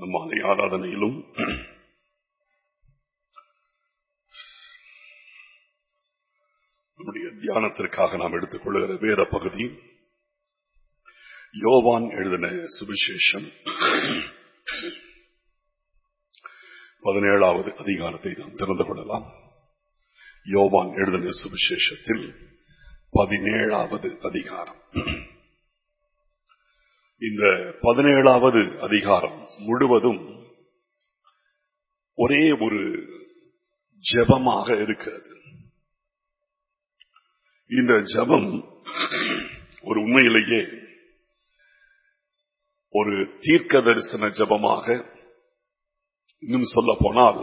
மாலை ஆராதனையிலும் நம்முடைய தியானத்திற்காக நாம் எடுத்துக்கொள்கிற வேற பகுதி யோவான் எழுதின சுவிசேஷம் பதினேழாவது அதிகாரத்தை நாம் திறந்து கொள்ளலாம் யோவான் எழுதின சுவிசேஷத்தில் பதினேழாவது அதிகாரம் இந்த பதினேழாவது அதிகாரம் முழுவதும் ஒரே ஒரு ஜெபமாக இருக்கிறது இந்த ஜெபம் ஒரு உண்மையிலேயே ஒரு தீர்க்க தரிசன ஜபமாக இன்னும் சொல்ல போனால்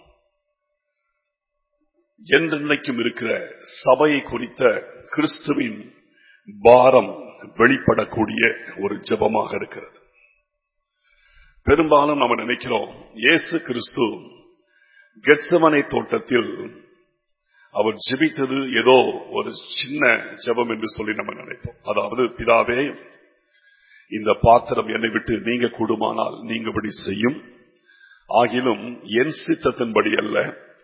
என்றென்னைக்கும் இருக்கிற சபையை குறித்த கிறிஸ்துவின் பாரம் வெளிப்படக்கூடிய ஒரு ஜபமாக இருக்கிறது பெரும்பாலும் நம்ம நினைக்கிறோம் இயேசு கிறிஸ்து கெட்சமனை தோட்டத்தில் அவர் ஜெபித்தது ஏதோ ஒரு சின்ன ஜபம் என்று சொல்லி நம்ம நினைப்போம் அதாவது பிதாவே இந்த பாத்திரம் என்னை விட்டு நீங்க கூடுமானால் நீங்கபடி செய்யும் ஆகிலும் என் சித்தத்தின்படி அல்ல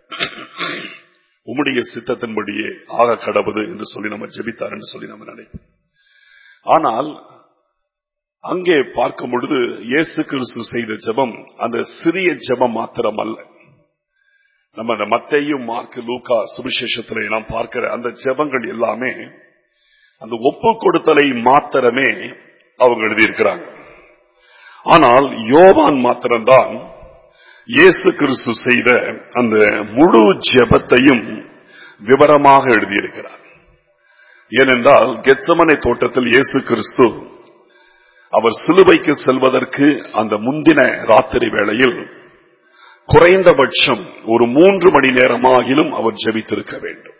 உம்முடைய சித்தத்தின்படியே ஆக கடவுது என்று சொல்லி நம்ம ஜெபித்தார் என்று சொல்லி நம்ம நினைப்போம் ஆனால் அங்கே பார்க்கும் பொழுது இயேசு கிறிஸ்து செய்த ஜெபம் அந்த சிறிய ஜெபம் மாத்திரம் அல்ல நம்ம அந்த மத்தையும் மார்க் லூகா சுவிசேஷத்திலே நாம் பார்க்கிற அந்த ஜெபங்கள் எல்லாமே அந்த ஒப்பு கொடுத்தலை மாத்திரமே அவங்க எழுதியிருக்கிறாங்க ஆனால் யோவான் மாத்திரம்தான் இயேசு கிறிஸ்து செய்த அந்த முழு ஜெபத்தையும் விவரமாக எழுதியிருக்கிறார் ஏனென்றால் கெச்சமனை தோட்டத்தில் இயேசு கிறிஸ்து அவர் சிலுவைக்கு செல்வதற்கு அந்த முந்தின ராத்திரி வேளையில் குறைந்தபட்சம் ஒரு மூன்று மணி நேரமாகிலும் அவர் ஜெபித்திருக்க வேண்டும்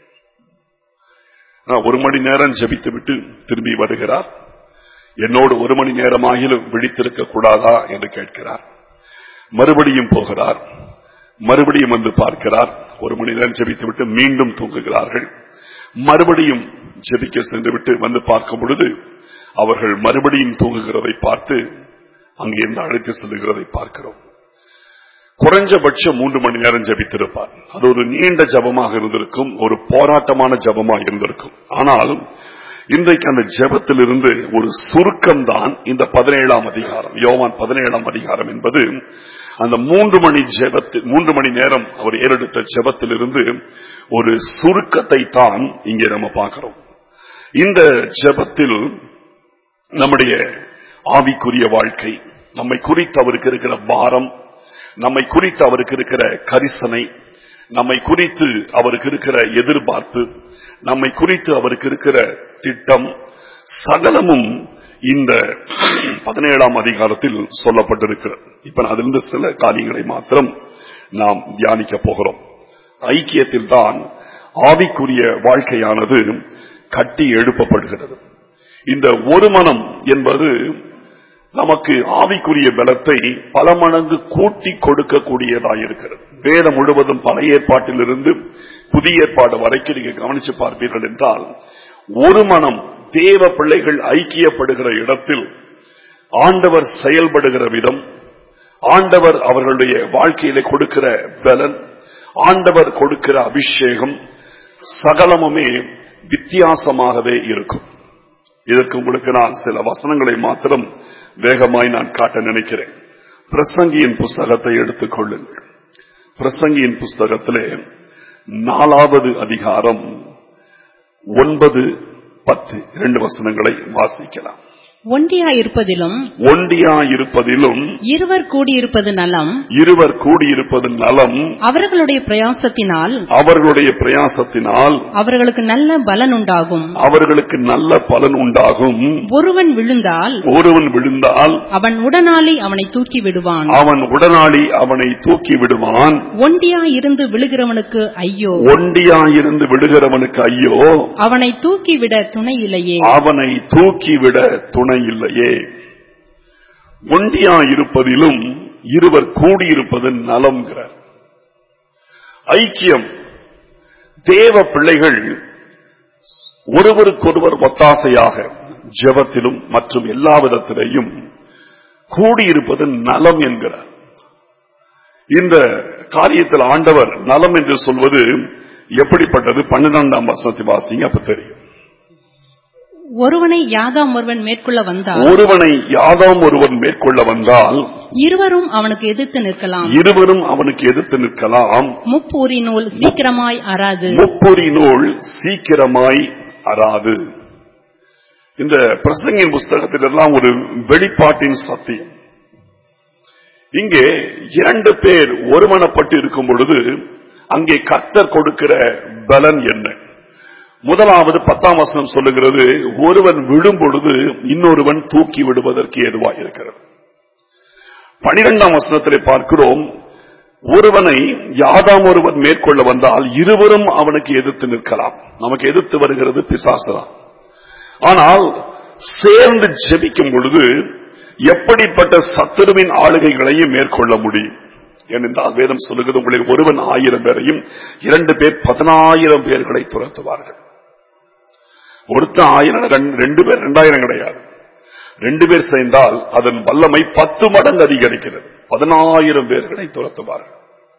ஒரு மணி நேரம் ஜெபித்து விட்டு திரும்பி வருகிறார் என்னோடு ஒரு மணி நேரமாகிலும் விழித்திருக்க கூடாதா என்று கேட்கிறார் மறுபடியும் போகிறார் மறுபடியும் வந்து பார்க்கிறார் ஒரு மணி நேரம் ஜெபித்து விட்டு மீண்டும் தூங்குகிறார்கள் மறுபடியும் ஜெபிக்க சென்று விட்டு வந்து பார்க்கும் பொழுது அவர்கள் மறுபடியும் தூங்குகிறதை பார்த்து அங்கிருந்து அழைத்து செல்லுகிறதை பார்க்கிறோம் குறைஞ்சபட்சம் மூன்று மணி நேரம் ஜபித்திருப்பார் அது ஒரு நீண்ட ஜபமாக இருந்திருக்கும் ஒரு போராட்டமான ஜபமாக இருந்திருக்கும் ஆனால் இன்றைக்கு அந்த ஜபத்திலிருந்து ஒரு சுருக்கம் தான் இந்த பதினேழாம் அதிகாரம் யோவான் பதினேழாம் அதிகாரம் என்பது அந்த மூன்று மணி ஜபத்தில் மூன்று மணி நேரம் அவர் ஏறெடுத்த ஜபத்திலிருந்து ஒரு சுருக்கத்தை தான் இங்கே நம்ம பார்க்கிறோம் இந்த ஜபத்தில் நம்முடைய ஆவிக்குரிய வாழ்க்கை நம்மை குறித்து அவருக்கு இருக்கிற பாரம் நம்மை குறித்து அவருக்கு இருக்கிற கரிசனை நம்மை குறித்து அவருக்கு இருக்கிற எதிர்பார்ப்பு நம்மை குறித்து அவருக்கு இருக்கிற திட்டம் சகலமும் இந்த பதினேழாம் அதிகாரத்தில் சொல்லப்பட்டிருக்கிறது இப்ப அதிலிருந்து சில காரியங்களை மாத்திரம் நாம் தியானிக்க போகிறோம் ஐக்கியத்தில் தான் ஆவிக்குரிய வாழ்க்கையானது கட்டி எழுப்பப்படுகிறது இந்த ஒரு மனம் என்பது நமக்கு ஆவிக்குரிய பலத்தை பல மடங்கு கூட்டி கொடுக்கக்கூடியதாயிருக்கிறது வேதம் முழுவதும் பழைய ஏற்பாட்டிலிருந்து புதிய ஏற்பாடு வரைக்கும் நீங்க கவனிச்சு பார்ப்பீர்கள் என்றால் ஒரு மனம் தேவ பிள்ளைகள் ஐக்கியப்படுகிற இடத்தில் ஆண்டவர் செயல்படுகிற விதம் ஆண்டவர் அவர்களுடைய வாழ்க்கையில கொடுக்கிற பலன் ஆண்டவர் கொடுக்கிற அபிஷேகம் சகலமுமே வித்தியாசமாகவே இருக்கும் இதற்கு உங்களுக்கு நான் சில வசனங்களை மாத்திரம் வேகமாய் நான் காட்ட நினைக்கிறேன் பிரசங்கியின் புஸ்தகத்தை எடுத்துக் கொள்ளுங்கள் பிரசங்கியின் புஸ்தகத்திலே நாலாவது அதிகாரம் ஒன்பது பத்து இரண்டு வசனங்களை வாசிக்கலாம் ஒண்டியா இருப்பதிலும் ஒண்டியா இருப்பதிலும் இருவர் கூடியிருப்பது நலம் இருவர் கூடியிருப்பது நலம் அவர்களுடைய பிரயாசத்தினால் அவர்களுடைய பிரயாசத்தினால் அவர்களுக்கு நல்ல பலன் உண்டாகும் அவர்களுக்கு நல்ல பலன் உண்டாகும் ஒருவன் விழுந்தால் ஒருவன் விழுந்தால் அவன் உடனாளி அவனை தூக்கி விடுவான் அவன் உடனாளி அவனை தூக்கி விடுவான் ஒண்டியா இருந்து விழுகிறவனுக்கு ஐயோ ஒண்டியாயிருந்து விடுகிறவனுக்கு ஐயோ அவனை தூக்கிவிட துணை இல்லையே அவனை தூக்கிவிட துணை இல்லையே ஒண்டியாயிருப்பதிலும் இருவர் கூடியிருப்பது நலம்ங்கிறார் ஐக்கியம் தேவ பிள்ளைகள் ஒருவருக்கொருவர் ஒத்தாசையாக ஜெபத்திலும் மற்றும் எல்லா விதத்திலேயும் கூடியிருப்பது நலம் என்கிறார் இந்த காரியத்தில் ஆண்டவர் நலம் என்று சொல்வது எப்படிப்பட்டது பன்னிரெண்டாம் வசனத்தை வாசிங்க அப்ப தெரியும் ஒருவனை யாதாம் ஒருவன் மேற்கொள்ள வந்தால் ஒருவனை யாதாம் ஒருவன் மேற்கொள்ள வந்தால் இருவரும் அவனுக்கு எதிர்த்து நிற்கலாம் இருவரும் அவனுக்கு எதிர்த்து நிற்கலாம் முப்பூரி நூல் சீக்கிரமாய் அறாது முப்பொறி நூல் சீக்கிரமாய் அறாது இந்த பிரசங்கின் புஸ்தகத்தில் எல்லாம் ஒரு வெளிப்பாட்டின் சத்தியம் இங்கே இரண்டு பேர் ஒருமனப்பட்டு இருக்கும் பொழுது அங்கே கர்த்தர் கொடுக்கிற பலன் என்ன முதலாவது பத்தாம் வசனம் சொல்லுகிறது ஒருவன் விழும் பொழுது இன்னொருவன் தூக்கி விடுவதற்கு ஏதுவாக இருக்கிறது பனிரெண்டாம் வசனத்திலே பார்க்கிறோம் ஒருவனை யாதாம் ஒருவன் மேற்கொள்ள வந்தால் இருவரும் அவனுக்கு எதிர்த்து நிற்கலாம் நமக்கு எதிர்த்து வருகிறது பிசாசுதான் ஆனால் சேர்ந்து ஜெபிக்கும் பொழுது எப்படிப்பட்ட சத்துருவின் ஆளுகைகளையும் மேற்கொள்ள முடியும் ஏனென்றால் வேதம் சொல்லுகிறது உங்களில் ஒருவன் ஆயிரம் பேரையும் இரண்டு பேர் பதினாயிரம் பேர்களை துரத்துவார்கள் ஒருத்தன் ஆயிரம் ரெண்டு- ரெண்டு பேர் ரெண்டாயிரம் கிடையாது ரெண்டு பேர் சேர்ந்தால் அதன் வல்லமை பத்து மடங்கு அதிகரிக்கிறது பதினாயிரம் பேர்களை துரத்துவார்கள்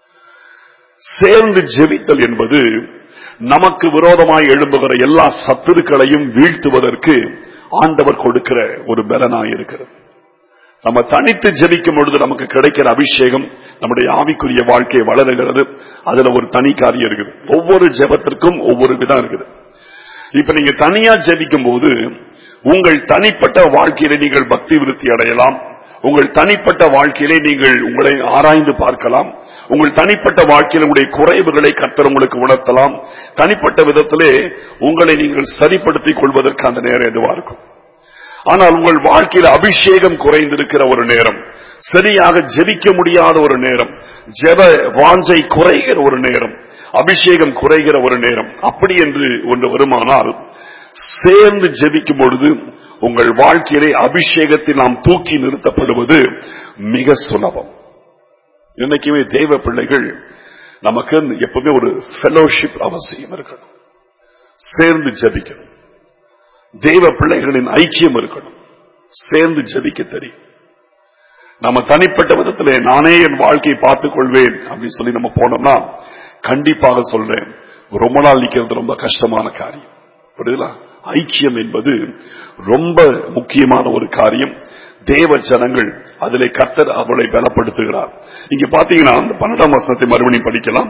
சேர்ந்து ஜெபித்தல் என்பது நமக்கு விரோதமாய் எழும்புகிற எல்லா சத்துருக்களையும் வீழ்த்துவதற்கு ஆண்டவர் கொடுக்கிற ஒரு பலனாய் இருக்கிறது நம்ம தனித்து ஜெபிக்கும் பொழுது நமக்கு கிடைக்கிற அபிஷேகம் நம்முடைய ஆவிக்குரிய வாழ்க்கை வளருகிறது அதுல ஒரு தனி காரியம் இருக்குது ஒவ்வொரு ஜெபத்திற்கும் ஒவ்வொரு விதம் இருக்குது இப்ப நீங்க தனியா ஜெபிக்கும் போது உங்கள் தனிப்பட்ட வாழ்க்கையில நீங்கள் பக்தி விருத்தி அடையலாம் உங்கள் தனிப்பட்ட வாழ்க்கையிலே நீங்கள் உங்களை ஆராய்ந்து பார்க்கலாம் உங்கள் தனிப்பட்ட வாழ்க்கையில் உங்களுடைய குறைவுகளை கர்த்தர் உங்களுக்கு உணர்த்தலாம் தனிப்பட்ட விதத்திலே உங்களை நீங்கள் சரிப்படுத்திக் கொள்வதற்கு அந்த நேரம் எதுவா இருக்கும் ஆனால் உங்கள் வாழ்க்கையில் அபிஷேகம் குறைந்திருக்கிற ஒரு நேரம் சரியாக ஜெபிக்க முடியாத ஒரு நேரம் ஜெப வாஞ்சை குறைகிற ஒரு நேரம் அபிஷேகம் குறைகிற ஒரு நேரம் அப்படி என்று ஒன்று வருமானால் சேர்ந்து ஜெபிக்கும் பொழுது உங்கள் வாழ்க்கையிலே அபிஷேகத்தில் நாம் தூக்கி நிறுத்தப்படுவது மிக சுலபம் என்னைக்குமே தேவ பிள்ளைகள் நமக்கு எப்பவுமே ஒரு ஃபெலோஷிப் அவசியம் இருக்கணும் சேர்ந்து ஜெபிக்கணும் தேவ பிள்ளைகளின் ஐக்கியம் இருக்கணும் சேர்ந்து ஜெபிக்க தெரியும் நம்ம தனிப்பட்ட விதத்திலே நானே என் வாழ்க்கையை பார்த்துக் கொள்வேன் அப்படின்னு சொல்லி நம்ம போனோம்னா கண்டிப்பாக சொல்றேன் ரொம்ப நாள் நிக்கிறது ரொம்ப கஷ்டமான காரியம் புரியுதுங்களா ஐக்கியம் என்பது ரொம்ப முக்கியமான ஒரு காரியம் தேவ ஜனங்கள் அதிலே கத்தர் அவளை பலப்படுத்துகிறார் இங்க பாத்தீங்கன்னா அந்த பன்னெண்டாம் வசனத்தை மறுபடியும் படிக்கலாம்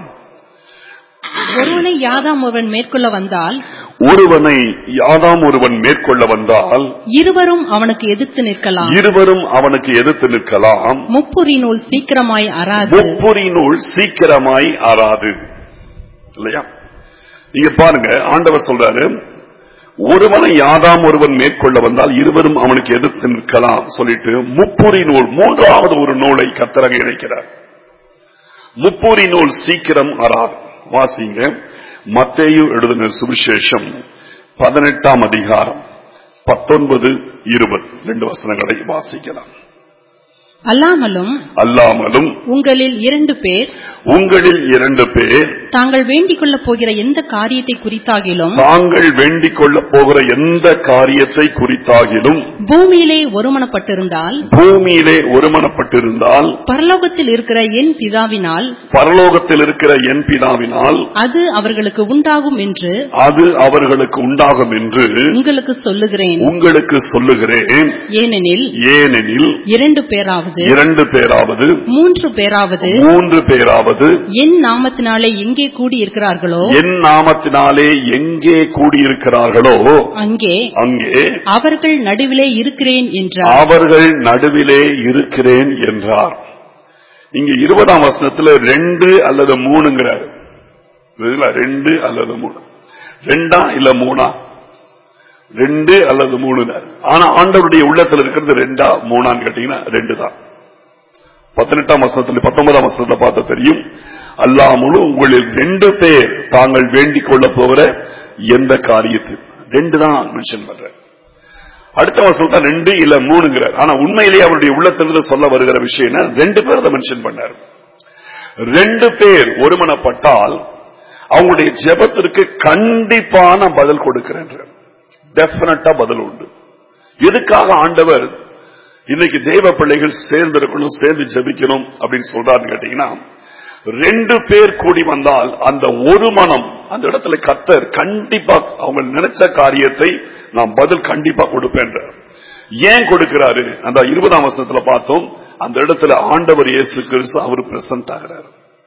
ஒருவனை யாதாம் ஒருவன் மேற்கொள்ள வந்தால் ஒருவனை யாதாம் ஒருவன் மேற்கொள்ள வந்தால் இருவரும் அவனுக்கு எதிர்த்து நிற்கலாம் இருவரும் அவனுக்கு எதிர்த்து நிற்கலாம் முப்புரி நூல் சீக்கிரமாய் அறாது முப்புரி நூல் சீக்கிரமாய் ஆறாது இல்லையா நீங்க பாருங்க ஆண்டவர் சொல்றாரு ஒருவனை யாதாம் ஒருவன் மேற்கொள்ள வந்தால் இருவரும் அவனுக்கு எதிர்த்து நிற்கலாம் சொல்லிட்டு முப்புரி நூல் மூன்றாவது ஒரு நூலை கத்தரக இணைக்கிறார் முப்புரி நூல் சீக்கிரம் அறாது வாசிங்க மத்தேயு எழுதின சுவிசேஷம் பதினெட்டாம் அதிகாரம் பத்தொன்பது இருபது ரெண்டு வசனங்களை வாசிக்கலாம் அல்லாமலும் அல்லாமலும் உங்களில் இரண்டு பேர் உங்களில் இரண்டு பேர் தாங்கள் வேண்டிக் கொள்ளப் போகிற எந்த காரியத்தை குறித்தாகிலும் தாங்கள் வேண்டிக் கொள்ளப் போகிற எந்த காரியத்தை குறித்தாகிலும் பூமியிலே ஒருமனப்பட்டிருந்தால் பூமியிலே ஒருமனப்பட்டிருந்தால் பரலோகத்தில் இருக்கிற என் பிதாவினால் பரலோகத்தில் இருக்கிற என் பிதாவினால் அது அவர்களுக்கு உண்டாகும் என்று அது அவர்களுக்கு உண்டாகும் என்று உங்களுக்கு சொல்லுகிறேன் உங்களுக்கு சொல்லுகிறேன் ஏனெனில் ஏனெனில் இரண்டு பேராவது இரண்டு பேராவது மூன்று பேராவது மூன்று பேராவது என் நாமத்தினாலே எங்கே கூடியிருக்கிறார்களோ என் நாமத்தினாலே எங்கே கூடியிருக்கிறார்களோ அங்கே அங்கே அவர்கள் நடுவிலே இருக்கிறேன் என்றார் அவர்கள் நடுவிலே இருக்கிறேன் என்றார் இங்க இருபதாம் வசனத்துல ரெண்டு அல்லது மூணுங்கிறார் இதுல ரெண்டு அல்லது மூணு ரெண்டா இல்ல மூணா ரெண்டு அல்லது மூணு ஆனா ஆண்டவருடைய உள்ளத்துல இருக்கிறது ரெண்டா மூணான்னு கேட்டீங்கன்னா ரெண்டு தான் பதினெட்டாம் வசனத்துல பத்தொன்பதாம் வசனத்துல பார்த்த தெரியும் அல்லாமலும் உங்களில் ரெண்டு பேர் தாங்கள் வேண்டிக் கொள்ள போகிற எந்த காரியத்தில் ரெண்டு தான் மென்ஷன் பண்ற அடுத்த வசனத்தை ரெண்டு இல்ல மூணுங்கிறார் ஆனா உண்மையிலேயே அவருடைய உள்ளத்திலிருந்து சொல்ல வருகிற விஷயம் என்ன ரெண்டு பேர் அதை மென்ஷன் பண்ணார் ரெண்டு பேர் ஒருமனப்பட்டால் அவங்களுடைய ஜெபத்திற்கு கண்டிப்பான பதில் கொடுக்கிறேன் டெபினட்டா பதில் உண்டு எதுக்காக ஆண்டவர் இன்னைக்கு தேவ பிள்ளைகள் சேர்ந்து இருக்கணும் சேர்ந்து ஜெபிக்கணும் அப்படின்னு சொல்றாருன்னு கேட்டீங்கன்னா ரெண்டு பேர் கூடி வந்தால் அந்த ஒரு மனம் அந்த இடத்துல கத்தர் கண்டிப்பா அவங்க நினைச்ச காரியத்தை நான் பதில் கண்டிப்பா கொடுப்பேன் ஏன் கொடுக்கிறாரு அந்த இருபதாம் வருஷத்துல பார்த்தோம் அந்த இடத்துல ஆண்டவர் இயேசு கிறிஸ்து அவர் பிரசன்ட் ஆகிறார்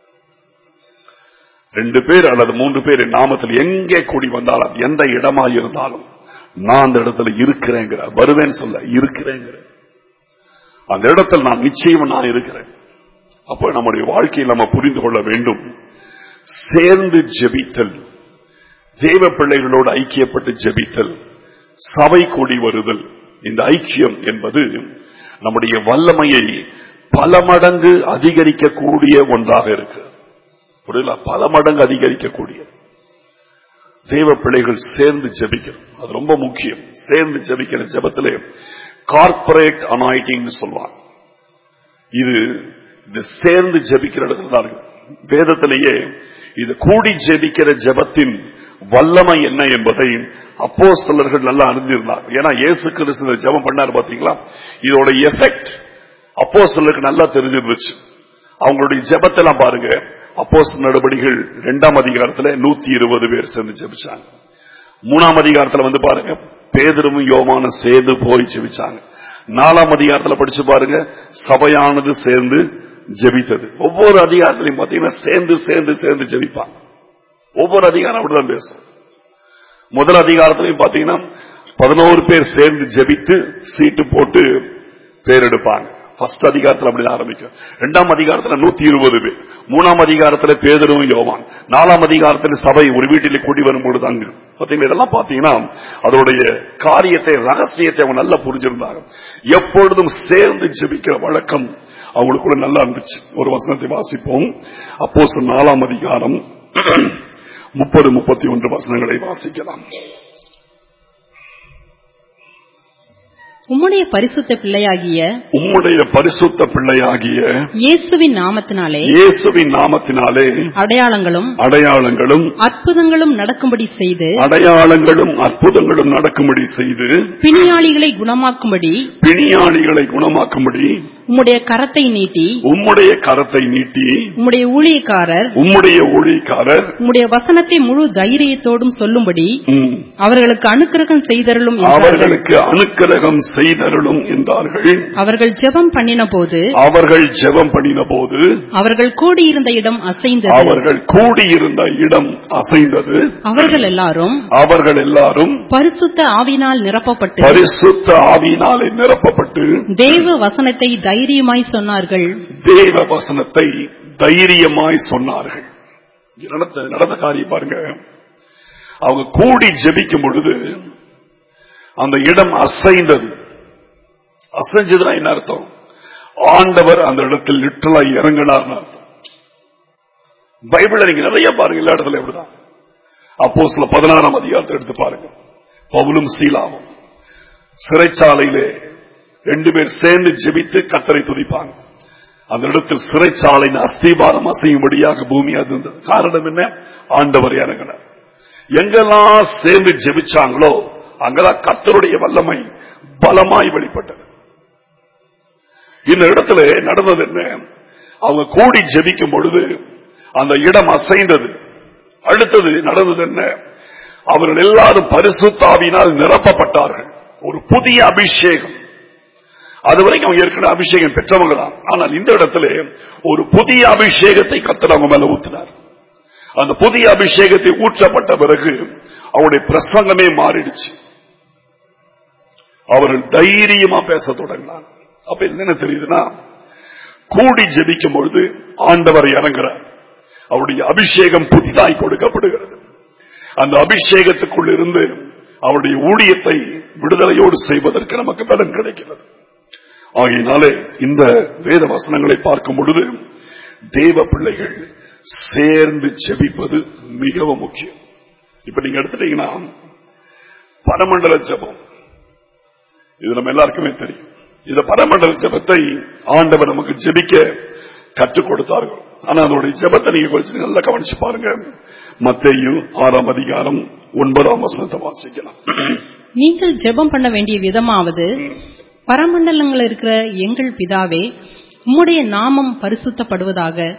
ரெண்டு பேர் அல்லது மூன்று பேர் என் நாமத்தில் எங்கே கூடி வந்தாலும் எந்த இடமா இருந்தாலும் நான் அந்த இடத்துல இருக்கிறேங்கிற வருவேன் சொல்ல இருக்கிறேங்கிற அந்த இடத்துல நான் நிச்சயம் நான் இருக்கிறேன் அப்போ நம்முடைய வாழ்க்கையில் நம்ம புரிந்து கொள்ள வேண்டும் சேர்ந்து ஜெபித்தல் தேவ பிள்ளைகளோடு ஐக்கியப்பட்டு ஜெபித்தல் சபை கூடி வருதல் இந்த ஐக்கியம் என்பது நம்முடைய வல்லமையை பல மடங்கு அதிகரிக்கக்கூடிய ஒன்றாக இருக்கு புரியல பல மடங்கு அதிகரிக்கக்கூடிய தேவ பிள்ளைகள் சேர்ந்து ஜெபிக்கணும் அது ரொம்ப முக்கியம் சேர்ந்து ஜெபிக்கிற ஜெபத்திலே கார்பரேட் அனாயிட்டிங் சொல்லுவாங்க இது இது சேர்ந்து ஜெபிக்கிற இடத்துல தான் இருக்கு வேதத்திலேயே இது கூடி ஜெபிக்கிற ஜெபத்தின் வல்லமை என்ன என்பதை அப்போ சிலர்கள் நல்லா அறிந்திருந்தார் ஏன்னா இயேசு கிறிஸ்து ஜெபம் பண்ணாரு பாத்தீங்களா இதோட எஃபெக்ட் அப்போ சிலருக்கு நல்லா தெரிஞ்சிருந்துச்சு அவங்களுடைய ஜெபத்தெல்லாம் பாருங்க அப்போ நடவடிக்கைகள் இரண்டாம் அதிகாரத்துல நூத்தி இருபது பேர் சேர்ந்து ஜெபிச்சாங்க மூணாம் அதிகாரத்துல வந்து பாருங்க பேதரும் யோமான சேர்ந்து போய் ஜெபிச்சாங்க நாலாம் அதிகாரத்துல படிச்சு பாருங்க சபையானது சேர்ந்து ஜெபித்தது ஒவ்வொரு அதிகாரத்திலையும் பாத்தீங்கன்னா சேர்ந்து சேர்ந்து சேர்ந்து ஜெபிப்பாங்க ஒவ்வொரு அதிகாரம் அப்படிதான் பேசும் முதல் அதிகாரத்திலையும் பாத்தீங்கன்னா பதினோரு பேர் சேர்ந்து ஜெபித்து சீட்டு போட்டு பேர் எடுப்பாங்க ஃபர்ஸ்ட் அதிகாரத்தில் அப்படி ஆரம்பிக்கும் இரண்டாம் அதிகாரத்தில் நூத்தி இருபது பேர் மூணாம் அதிகாரத்தில் பேதரும் யோவான் நாலாம் அதிகாரத்தில் சபை ஒரு வீட்டிலே கூடி வரும்பொழுது அங்கு பாத்தீங்கன்னா இதெல்லாம் பாத்தீங்கன்னா அதோடைய காரியத்தை ரகசியத்தை அவங்க நல்லா புரிஞ்சிருந்தாங்க எப்பொழுதும் சேர்ந்து ஜெபிக்கிற வழக்கம் அவங்களுக்குள்ள நல்லா இருந்துச்சு ஒரு வசனத்தை வாசிப்போம் அப்போ நாலாம் அதிகாரம் முப்பது முப்பத்தி ஒன்று வசனங்களை வாசிக்கலாம் உம்முடைய பரிசுத்த பிள்ளையாகிய உம்முடைய பரிசுத்த பிள்ளையாகிய இயேசுவின் நாமத்தினாலே இயேசுவின் நாமத்தினாலே அடையாளங்களும் அடையாளங்களும் அற்புதங்களும் நடக்கும்படி செய்து அடையாளங்களும் அற்புதங்களும் நடக்கும்படி செய்து பிணியாளிகளை குணமாக்கும்படி பிணியாளிகளை குணமாக்கும்படி உம்முடைய கரத்தை நீட்டி உம்முடைய கரத்தை நீட்டி உம்முடைய ஊழியக்காரர் உம்முடைய ஊழியக்காரர் உம்முடைய வசனத்தை முழு தைரியத்தோடும் சொல்லும்படி ம், அவர்களுக்கு அனுக்கிரகம் செய்தருளும் என்றார்கள் அவர்களுக்கு அனுக்கிரகம் செய்தருளும் என்றார்கள் அவர்கள் ஜெபம் பண்ணின போது அவர்கள் ஜெபம் பண்ணின போது அவர்கள் கூடியிருந்த இடம் அசைந்தது அவர்கள் கூடியிருந்த இடம் அசைந்தது அவர்கள் எல்லாரும் அவர்கள் எல்லாரும் பரிசுத்த ஆவினால் நிரப்பப்பட்டு பரிசுத்த ஆவியினாலே நிரப்பப்பட்டு தேவ வசனத்தை தைரியமாய் சொன்னார்கள் தேவ வசனத்தை தைரியமாய் சொன்னார்கள் இங்க நடந்த நடந்த காரியம் பாருங்க அவங்க கூடி ஜெபிக்கும் பொழுது அந்த இடம் அசைந்தது அசைஞ்சதுன்னா என்ன அர்த்தம் ஆண்டவர் அந்த இடத்தில் லிட்டலா இறங்கினார் அர்த்தம் பைபிள்ல நீங்க நிறைய பாருங்க எல்லா இடத்துல எப்படிதான் அப்போ சில பதினாறாம் அதிகாரத்தை எடுத்து பாருங்க பவுலும் சீலாவும் சிறைச்சாலையிலே ரெண்டு பேர் சேர்ந்து ஜெபித்து கத்தரை துதிப்பாங்க அந்த இடத்தில் சிறைச்சாலையின் அஸ்திபாரம் அசையும்படியாக பூமி அது இருந்தது காரணம் என்ன ஆண்டவர் இறங்கினார் எங்கெல்லாம் சேர்ந்து ஜெபிச்சாங்களோ அங்கதான் கர்த்தருடைய வல்லமை பலமாய் வெளிப்பட்டது இந்த இடத்துல நடந்தது என்ன அவங்க கூடி ஜெபிக்கும் பொழுது அந்த இடம் அசைந்தது அடுத்தது நடந்தது என்ன அவர்கள் எல்லாரும் பரிசுத்தாவினால் நிரப்பப்பட்டார்கள் ஒரு புதிய அபிஷேகம் அது வரைக்கும் அவங்க ஏற்கனவே அபிஷேகம் பெற்றவங்க தான் ஆனால் இந்த இடத்துல ஒரு புதிய அபிஷேகத்தை கத்தர் அவங்க மேல ஊத்தினார் அந்த புதிய அபிஷேகத்தை ஊற்றப்பட்ட பிறகு அவருடைய பிரசங்கமே மாறிடுச்சு அவர்கள் தைரியமா பேச தொடங்கினார் அப்ப இது என்ன தெரியுதுன்னா கூடி ஜெபிக்கும் பொழுது ஆண்டவர் இறங்குறார் அவருடைய அபிஷேகம் புதிதாய் கொடுக்கப்படுகிறது அந்த அபிஷேகத்துக்குள் இருந்து அவருடைய ஊழியத்தை விடுதலையோடு செய்வதற்கு நமக்கு பலன் கிடைக்கிறது ஆகையினாலே இந்த வேத வசனங்களை பார்க்கும் பொழுது தேவ பிள்ளைகள் சேர்ந்து ஜெபிப்பது மிகவும் முக்கியம் இப்ப நீங்க எடுத்துட்டீங்கன்னா பரமண்டல ஜெபம் இது நம்ம எல்லாருக்குமே தெரியும் இந்த பரமண்டல ஜெபத்தை ஆண்டவர் நமக்கு ஜெபிக்க கற்றுக் கொடுத்தார்கள் ஆனா அதோடைய ஜெபத்தை நீங்க கொஞ்சம் நல்லா கவனிச்சு பாருங்க மத்தையும் ஆறாம் அதிகாரம் ஒன்பதாம் வசனத்தை வாசிக்கலாம் நீங்கள் ஜெபம் பண்ண வேண்டிய விதமாவது பரமண்டலங்கள் இருக்கிற எங்கள் பிதாவே உம்முடைய நாமம் பரிசுத்தப்படுவதாக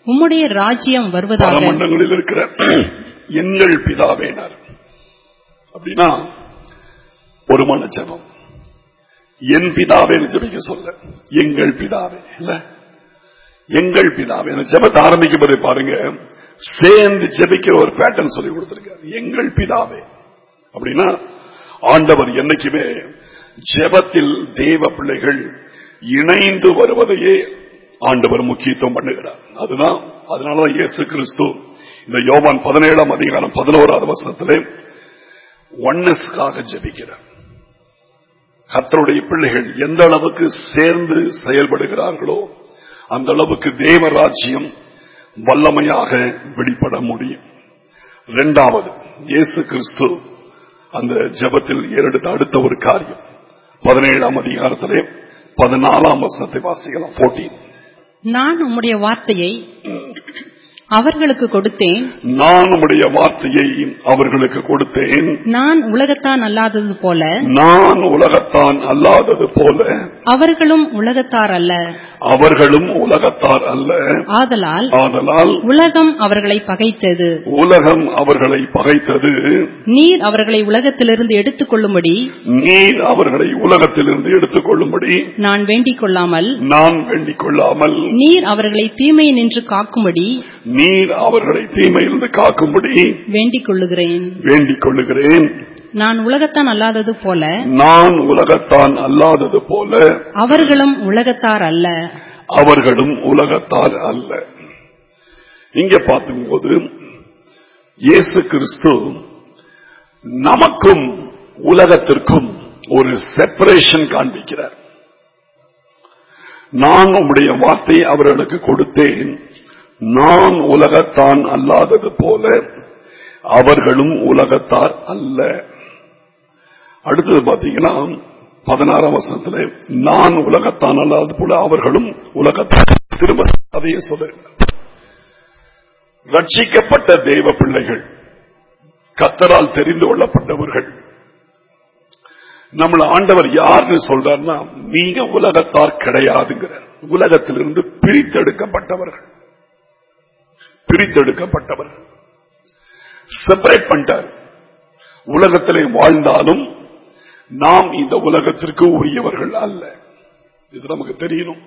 உம்முடைய ராஜ்யம் வருவதாக பரமண்டங்களில் இருக்கிற எங்கள் பிதாவேனார் அப்படின்னா ஒரு மன ஜபம் என் பிதாவே ஜபிக்க சொல்ல எங்கள் பிதாவே இல்ல எங்கள் பிதாவே அந்த ஜபத்தை ஆரம்பிக்கும் போதே பாருங்க சேர்ந்து ஜெபிக்கிற ஒரு பேட்டர்ன் சொல்லி கொடுத்திருக்காரு எங்கள் பிதாவே அப்படின்னா ஆண்டவர் என்னைக்குமே ஜெபத்தில் தேவ பிள்ளைகள் இணைந்து வருவதையே ஆண்டவர் முக்கியத்துவம் பண்ணுகிறார் அதுதான் அதனாலதான் இயேசு கிறிஸ்து இந்த யோவான் பதினேழாம் அதிகாரம் பதினோராவது வசனத்திலே ஒன்னஸ்க்காக ஜெபிக்கிறார் கர்த்தருடைய பிள்ளைகள் எந்த அளவுக்கு சேர்ந்து செயல்படுகிறார்களோ அந்த அளவுக்கு தேவ ராஜ்யம் வல்லமையாக வெளிப்பட முடியும் இரண்டாவது இயேசு கிறிஸ்து அந்த ஜெபத்தில் ஏறெடுத்த அடுத்த ஒரு காரியம் பதினேழாம் அதிகாரத்திலே பதினாலாம் வசனத்தை வாசிக்கலாம் போட்டீன் நான் உம்முடைய வார்த்தையை அவர்களுக்கு கொடுத்தேன் நான் உம்முடைய வார்த்தையை அவர்களுக்கு கொடுத்தேன் நான் உலகத்தான் அல்லாதது போல நான் உலகத்தான் அல்லாதது போல அவர்களும் உலகத்தார் அல்ல அவர்களும் உலகத்தார் அல்ல ஆதலால் ஆதலால் உலகம் அவர்களை பகைத்தது உலகம் அவர்களை பகைத்தது நீர் அவர்களை உலகத்திலிருந்து எடுத்துக் கொள்ளும்படி நீர் அவர்களை உலகத்திலிருந்து எடுத்துக் கொள்ளும்படி நான் வேண்டிக் கொள்ளாமல் நான் வேண்டிக் கொள்ளாமல் நீர் அவர்களை தீமை நின்று காக்கும்படி நீர் அவர்களை தீமையிலிருந்து காக்கும்படி வேண்டிக் கொள்ளுகிறேன் வேண்டிக் கொள்ளுகிறேன் நான் உலகத்தான் அல்லாதது போல நான் உலகத்தான் அல்லாதது போல அவர்களும் உலகத்தார் அல்ல அவர்களும் உலகத்தார் அல்ல இங்க பார்க்கும்போது இயேசு கிறிஸ்து நமக்கும் உலகத்திற்கும் ஒரு செப்பரேஷன் காண்பிக்கிறார் நான் உம்முடைய வார்த்தையை அவர்களுக்கு கொடுத்தேன் நான் உலகத்தான் அல்லாதது போல அவர்களும் உலகத்தார் அல்ல அடுத்தது பாத்தீங்கன்னா பதினாறாம் வசனத்துல நான் உலகத்தான் அல்லாதது போல அவர்களும் உலகத்தான் திரும்ப அதையே சொல்லுகிறார் ரட்சிக்கப்பட்ட தேவ பிள்ளைகள் கத்தரால் தெரிந்து கொள்ளப்பட்டவர்கள் நம்மள ஆண்டவர் யாருன்னு சொல்றாருன்னா நீங்க உலகத்தார் கிடையாதுங்கிற உலகத்திலிருந்து பிரித்தெடுக்கப்பட்டவர்கள் பிரித்தெடுக்கப்பட்டவர்கள் செப்பரேட் பண்ணிட்டார் உலகத்திலே வாழ்ந்தாலும் நாம் இந்த உலகத்திற்கு உரியவர்கள் அல்ல இது நமக்கு தெரியணும்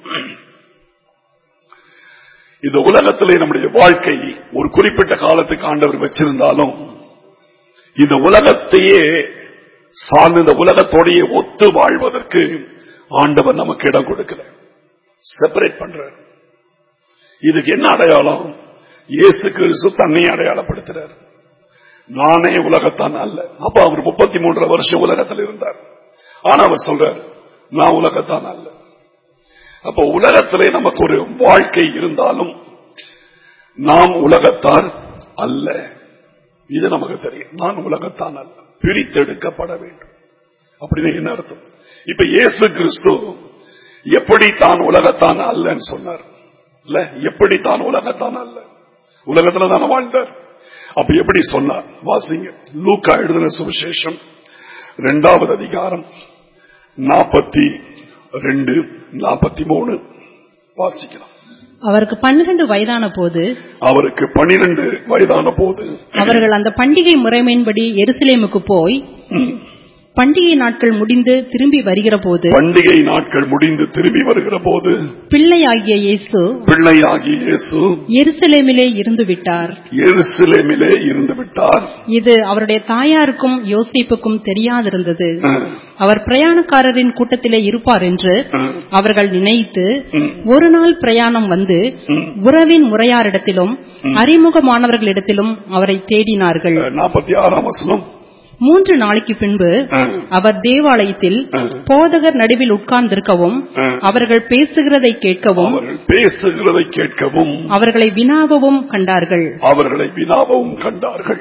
இந்த உலகத்திலே நம்முடைய வாழ்க்கை ஒரு குறிப்பிட்ட காலத்துக்கு ஆண்டவர் வச்சிருந்தாலும் இந்த உலகத்தையே சார்ந்த இந்த உலகத்தோடையே ஒத்து வாழ்வதற்கு ஆண்டவர் நமக்கு இடம் கொடுக்கல செப்பரேட் பண்றார் இதுக்கு என்ன அடையாளம் இயேசு கிறிஸ்து தன்னை அடையாளப்படுத்துறார் நானே உலகத்தான் அல்ல அப்ப அவர் முப்பத்தி மூன்று வருஷம் உலகத்தில் இருந்தார் ஆனா அவர் சொல்றார் நான் உலகத்தான் அல்ல அப்ப உலகத்திலே நமக்கு ஒரு வாழ்க்கை இருந்தாலும் நாம் உலகத்தார் அல்ல இது நமக்கு தெரியும் நான் உலகத்தான் அல்ல பிரித்தெடுக்கப்பட வேண்டும் அப்படின்னு என்ன அர்த்தம் இப்ப இயேசு கிறிஸ்து எப்படி தான் உலகத்தான் அல்லன்னு சொன்னார் இல்ல எப்படி தான் உலகத்தான் அல்ல உலகத்துல தானே வாழ்ந்தார் அப்ப எப்படி சொன்னார் வாசிங்க லூக்கா எழுதின சுவிசேஷம் இரண்டாவது அதிகாரம் நாற்பத்தி ரெண்டு நாற்பத்தி மூணு வாசிக்கலாம் அவருக்கு பன்னிரண்டு வயதான போது அவருக்கு பனிரெண்டு வயதான போது அவர்கள் அந்த பண்டிகை முறைமையின்படி எருசலேமுக்கு போய் பண்டிகை நாட்கள் முடிந்து திரும்பி வருகிற போது பண்டிகை நாட்கள் முடிந்து திரும்பி வருகிற போது பிள்ளையாகிய இயேசு பிள்ளையாகி இயேசு எருசலேமிலே இருந்து விட்டார் எருசலேமிலே இருந்து விட்டார் இது அவருடைய தாயாருக்கும் யோசிப்புக்கும் தெரியாதிருந்தது அவர் பிரயாணக்காரரின் கூட்டத்திலே இருப்பார் என்று அவர்கள் நினைத்து ஒரு நாள் பிரயாணம் வந்து உறவின் முறையாரிடத்திலும் அறிமுகமானவர்களிடத்திலும் அவரை தேடினார்கள் நாற்பத்தி ஆறாம் வசனம் மூன்று நாளைக்கு பின்பு அவர் தேவாலயத்தில் போதகர் நடுவில் உட்கார்ந்திருக்கவும் அவர்கள் பேசுகிறதை கேட்கவும் அவர்கள் பேசுகிறதை கேட்கவும் அவர்களை வினாகவும் கண்டார்கள் அவர்களை வினாவும் கண்டார்கள்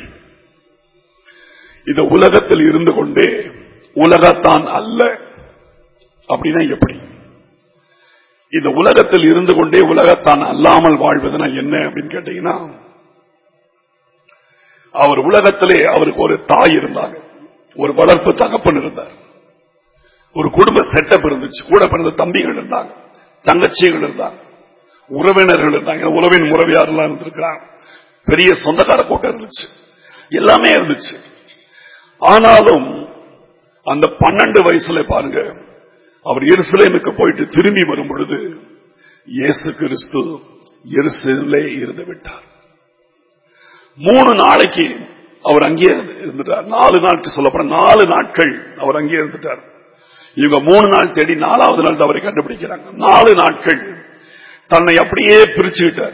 இந்த உலகத்தில் இருந்து கொண்டே உலகத்தான் அல்ல அப்படின்னா எப்படி இந்த உலகத்தில் இருந்து கொண்டே உலகத்தான் அல்லாமல் வாழ்வதுனா என்ன அப்படின்னு கேட்டீங்கன்னா அவர் உலகத்திலே அவருக்கு ஒரு தாய் இருந்தாங்க ஒரு வளர்ப்பு தகப்பன் இருந்தார் ஒரு குடும்ப செட்டப் இருந்துச்சு கூட பிறந்த தம்பிகள் இருந்தாங்க தங்கச்சிகள் இருந்தாங்க உறவினர்கள் இருந்தாங்க உறவின் முறவியாரெல்லாம் இருந்திருக்கிறாங்க பெரிய சொந்தக்கார கூட்டம் இருந்துச்சு எல்லாமே இருந்துச்சு ஆனாலும் அந்த பன்னெண்டு வயசுல பாருங்க அவர் எருசலேமுக்கு போயிட்டு திரும்பி வரும் பொழுது இயேசு கிறிஸ்து எருசலே இருந்து விட்டார் மூணு நாளைக்கு அவர் அங்கே இருந்துட்டார் நாலு நாட்கள் சொல்லப்பட நாலு நாட்கள் அவர் அங்கே இருந்துட்டார் இவங்க மூணு நாள் தேடி நாலாவது நாள் அவரை கண்டுபிடிக்கிறாங்க நாலு நாட்கள் தன்னை அப்படியே பிரிச்சுக்கிட்டார்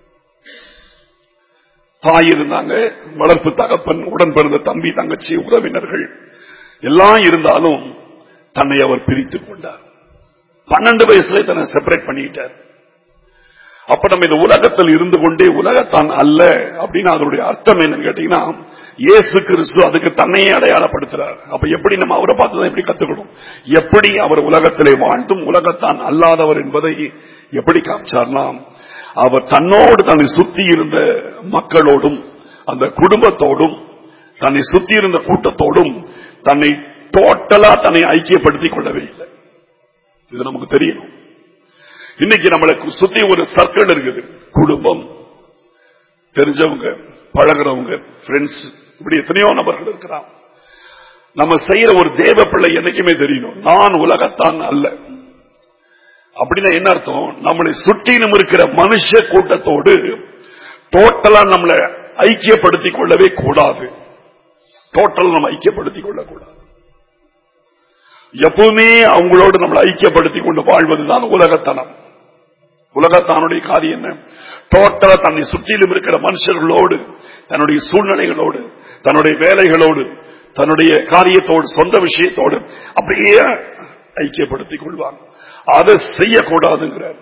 தாய் இருந்தாங்க வளர்ப்பு தகப்பன் உடன் பிறந்த தம்பி தங்கச்சி உறவினர்கள் எல்லாம் இருந்தாலும் தன்னை அவர் பிரித்துக் கொண்டார் பன்னெண்டு வயசுல தன்னை செப்பரேட் பண்ணிட்டார் அப்ப நம்ம இந்த உலகத்தில் இருந்து கொண்டே உலகத்தான் அல்ல அப்படின்னு அதனுடைய அர்த்தம் என்னன்னு கேட்டீங்கன்னா இயேசு கிறிஸ்து அதுக்கு தன்னையே அடையாளப்படுத்துறார் அப்ப எப்படி நம்ம அவரை பார்த்து தான் எப்படி கத்துக்கணும் எப்படி அவர் உலகத்திலே வாழ்ந்தும் உலகத்தான் அல்லாதவர் என்பதை எப்படி காமிச்சார்னா அவர் தன்னோடு தன்னை சுத்தி இருந்த மக்களோடும் அந்த குடும்பத்தோடும் தன்னை சுத்தி இருந்த கூட்டத்தோடும் தன்னை டோட்டலா தன்னை ஐக்கியப்படுத்திக் கொள்ளவே இல்லை இது நமக்கு தெரியணும் இன்னைக்கு நம்மளுக்கு சுத்தி ஒரு சர்க்கிள் இருக்குது குடும்பம் தெரிஞ்சவங்க பழகிறவங்க ஃப்ரெண்ட்ஸ் இப்படி எத்தனையோ நபர்கள் இருக்கிறான் நம்ம செய்யற ஒரு தேவ பிள்ளை என்னைக்குமே தெரியணும் நான் உலகத்தான் அல்ல அப்படின்னா என்ன அர்த்தம் நம்மளை சுற்றிலும் இருக்கிற மனுஷ கூட்டத்தோடு டோட்டலா நம்மளை ஐக்கியப்படுத்திக் கொள்ளவே கூடாது டோட்டல் நம்ம ஐக்கியப்படுத்திக் கொள்ளக்கூடாது எப்பவுமே அவங்களோடு நம்மளை ஐக்கியப்படுத்திக் கொண்டு வாழ்வதுதான் உலகத்தனம் உலகத்தானுடைய காரியம் என்ன டோட்டலா தன்னை சுற்றிலும் இருக்கிற மனுஷர்களோடு தன்னுடைய சூழ்நிலைகளோடு தன்னுடைய வேலைகளோடு தன்னுடைய காரியத்தோடு சொந்த விஷயத்தோடு அப்படியே ஐக்கியப்படுத்திக் கொள்வாங்க அதை செய்யக்கூடாதுங்கிறார்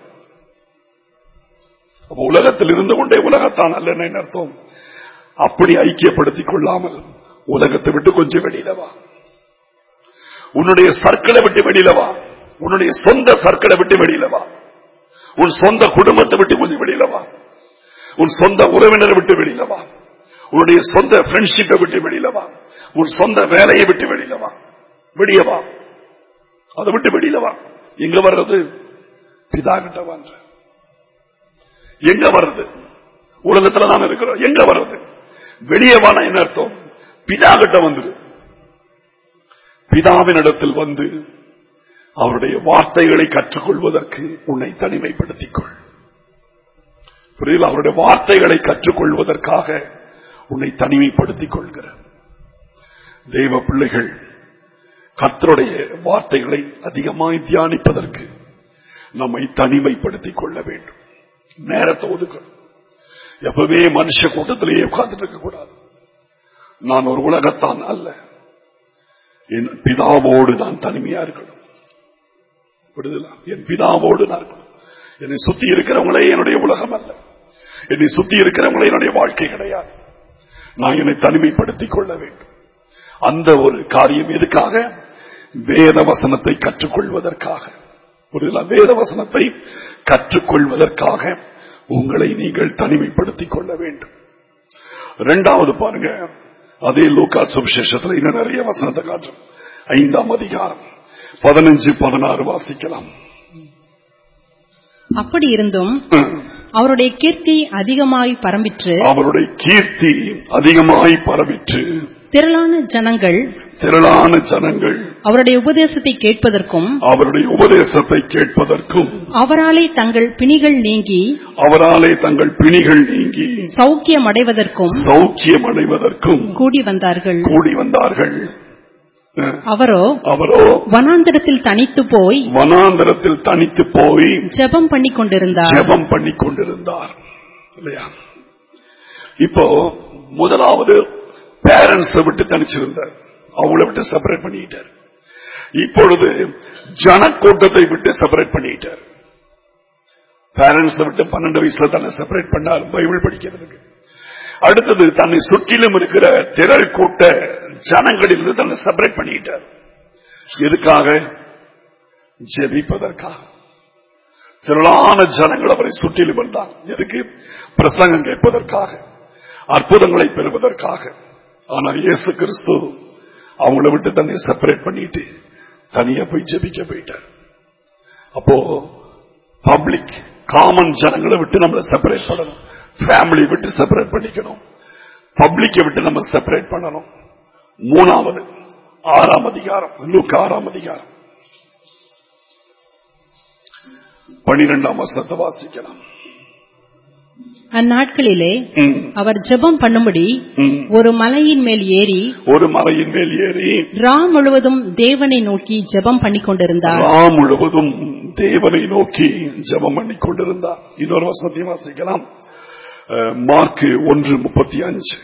அப்ப உலகத்தில் இருந்து கொண்டே உலகத்தான் அல்லன்னு என்ன அர்த்தம் அப்படி ஐக்கியப்படுத்திக் கொள்ளாமல் உலகத்தை விட்டு கொஞ்சம் வெளியில வா உன்னுடைய சர்க்கிளை விட்டு வெளியில வா உன்னுடைய சொந்த சர்க்கிளை விட்டு வெளியில வா உன் சொந்த குடும்பத்தை விட்டு கொஞ்சம் வெளியில வா உன் சொந்த உறவினரை விட்டு வெளியில வா உன்னுடைய சொந்த ஃப்ரெண்ட்ஷிப்பை விட்டு வெளியில வா உன் சொந்த வேலையை விட்டு வெளியில வா வெளிய வா அதை விட்டு வெளியில வா எங்க வர்றது பிதா கிட்ட வாங்க எங்க வர்றது உலகத்துல தான் இருக்கிறோம் எங்க வர்றது வெளியே வான என்ன அர்த்தம் பிதா கிட்ட வந்துரு பிதாவின் இடத்தில் வந்து அவருடைய வார்த்தைகளை கற்றுக்கொள்வதற்கு உன்னை தனிமைப்படுத்திக் கொள் புரியல அவருடைய வார்த்தைகளை கற்றுக்கொள்வதற்காக உன்னை தனிமைப்படுத்திக் கொள்கிற தெய்வ பிள்ளைகள் கர்த்தருடைய வார்த்தைகளை அதிகமாய் தியானிப்பதற்கு நம்மை தனிமைப்படுத்திக் கொள்ள வேண்டும் நேரத்தை ஒதுக்கணும் எப்பவே மனுஷ கூட்டத்திலேயே உட்கார்ந்துட்டு இருக்க கூடாது நான் ஒரு உலகத்தான் அல்ல என் பிதாவோடு நான் தனிமையா இருக்கணும் விடுதலா என் பிதாவோடு நான் இருக்கணும் என்னை சுத்தி இருக்கிறவங்களே என்னுடைய உலகம் அல்ல என்னை சுத்தி இருக்கிறவங்களே என்னுடைய வாழ்க்கை கிடையாது நான் என்னை தனிமைப்படுத்திக் கொள்ள வேண்டும் அந்த ஒரு காரியம் எதுக்காக வேத வசனத்தை கற்றுக்கொள்வதற்காக புரியுதா வேத வசனத்தை கற்றுக்கொள்வதற்காக உங்களை நீங்கள் தனிமைப்படுத்திக் கொள்ள வேண்டும் இரண்டாவது பாருங்க அதே லூக்கா சுவிசேஷத்தில் இன்னும் நிறைய வசனத்தை காட்டும் ஐந்தாம் அதிகாரம் பதினஞ்சு பதினாறு வாசிக்கலாம் அப்படி இருந்தும் அவருடைய கீர்த்தி அதிகமாய் பரம்பிற்று அவருடைய கீர்த்தி அதிகமாய் பரவிற்று திரளான ஜனங்கள் திரளான ஜனங்கள் அவருடைய உபதேசத்தை கேட்பதற்கும் அவருடைய உபதேசத்தை கேட்பதற்கும் அவராலே தங்கள் பிணிகள் நீங்கி அவராலே தங்கள் பிணிகள் நீங்கி சௌக்கியம் அடைவதற்கும் சௌக்கியம் அடைவதற்கும் கூடி வந்தார்கள் கூடி வந்தார்கள் அஹ், அவரோ அவரோ வனாந்திரத்தில் தனித்து போய் வனாந்தரத்தில் தனித்து போய் ஜெபம் பண்ணி கொண்டிருந்தார் ஜெபம் பண்ணி கொண்டிருந்தார் இல்லையா இப்போ முதலாவது பேரண்ட்ஸ் விட்டு தனிச்சிருந்தார் அவங்கள விட்டு செப்பரேட் பண்ணிட்டார் இப்பொழுது ஜனக்கூட்டத்தை விட்டு செப்பரேட் பண்ணிட்டார் பேரண்ட்ஸ் விட்டு பன்னெண்டு வயசுல தன்னை செப்பரேட் பண்ணார் பைபிள் படிக்கிறதுக்கு அடுத்தது தன்னை சுற்றிலும் இருக்கிற திரள் கூட்ட ஜனங்களிலிருந்து தன்னை செப்பரேட் பண்ணிட்டார் எதுக்காக ஜெபிப்பதற்காக திரளான ஜனங்கள் அவரை சுற்றிலும் வந்தார் எதுக்கு பிரசங்கம் கேட்பதற்காக அற்புதங்களை பெறுவதற்காக ஆனா இயேசு கிறிஸ்து அவங்கள விட்டு தன்னை செப்பரேட் பண்ணிட்டு தனியா போய் ஜெபிக்க போயிட்டார் அப்போ பப்ளிக் காமன் ஜனங்களை விட்டு நம்மளை செப்பரேட் பண்ணணும் ஃபேமிலி விட்டு செப்பரேட் பண்ணிக்கணும் பப்ளிக்கை விட்டு நம்ம செப்பரேட் பண்ணணும் மூணாவது ஆறாம் அதிகாரம் லூக் ஆறாம் அதிகாரம் பனிரெண்டாம் வசத்தை வாசிக்கலாம் அந்நாட்களிலே ம், அவர் ஜெபம் பண்ணும்படி ம். ஒரு மலையின் மேல் ஏறி ஒரு மலையின் மேல் ஏறி ரா முழுவதும் தேவனை நோக்கி ஜெபம் பண்ணிக் கொண்டிருந்தார் ராம் முழுவதும் தேவனை நோக்கி ஜெபம் பண்ணிக் கொண்டிருந்தார் இன்னொரு வசனத்தையும் வாசிக்கலாம் அஹ், மார்க்கு ஒன்று முப்பத்தி அஞ்சு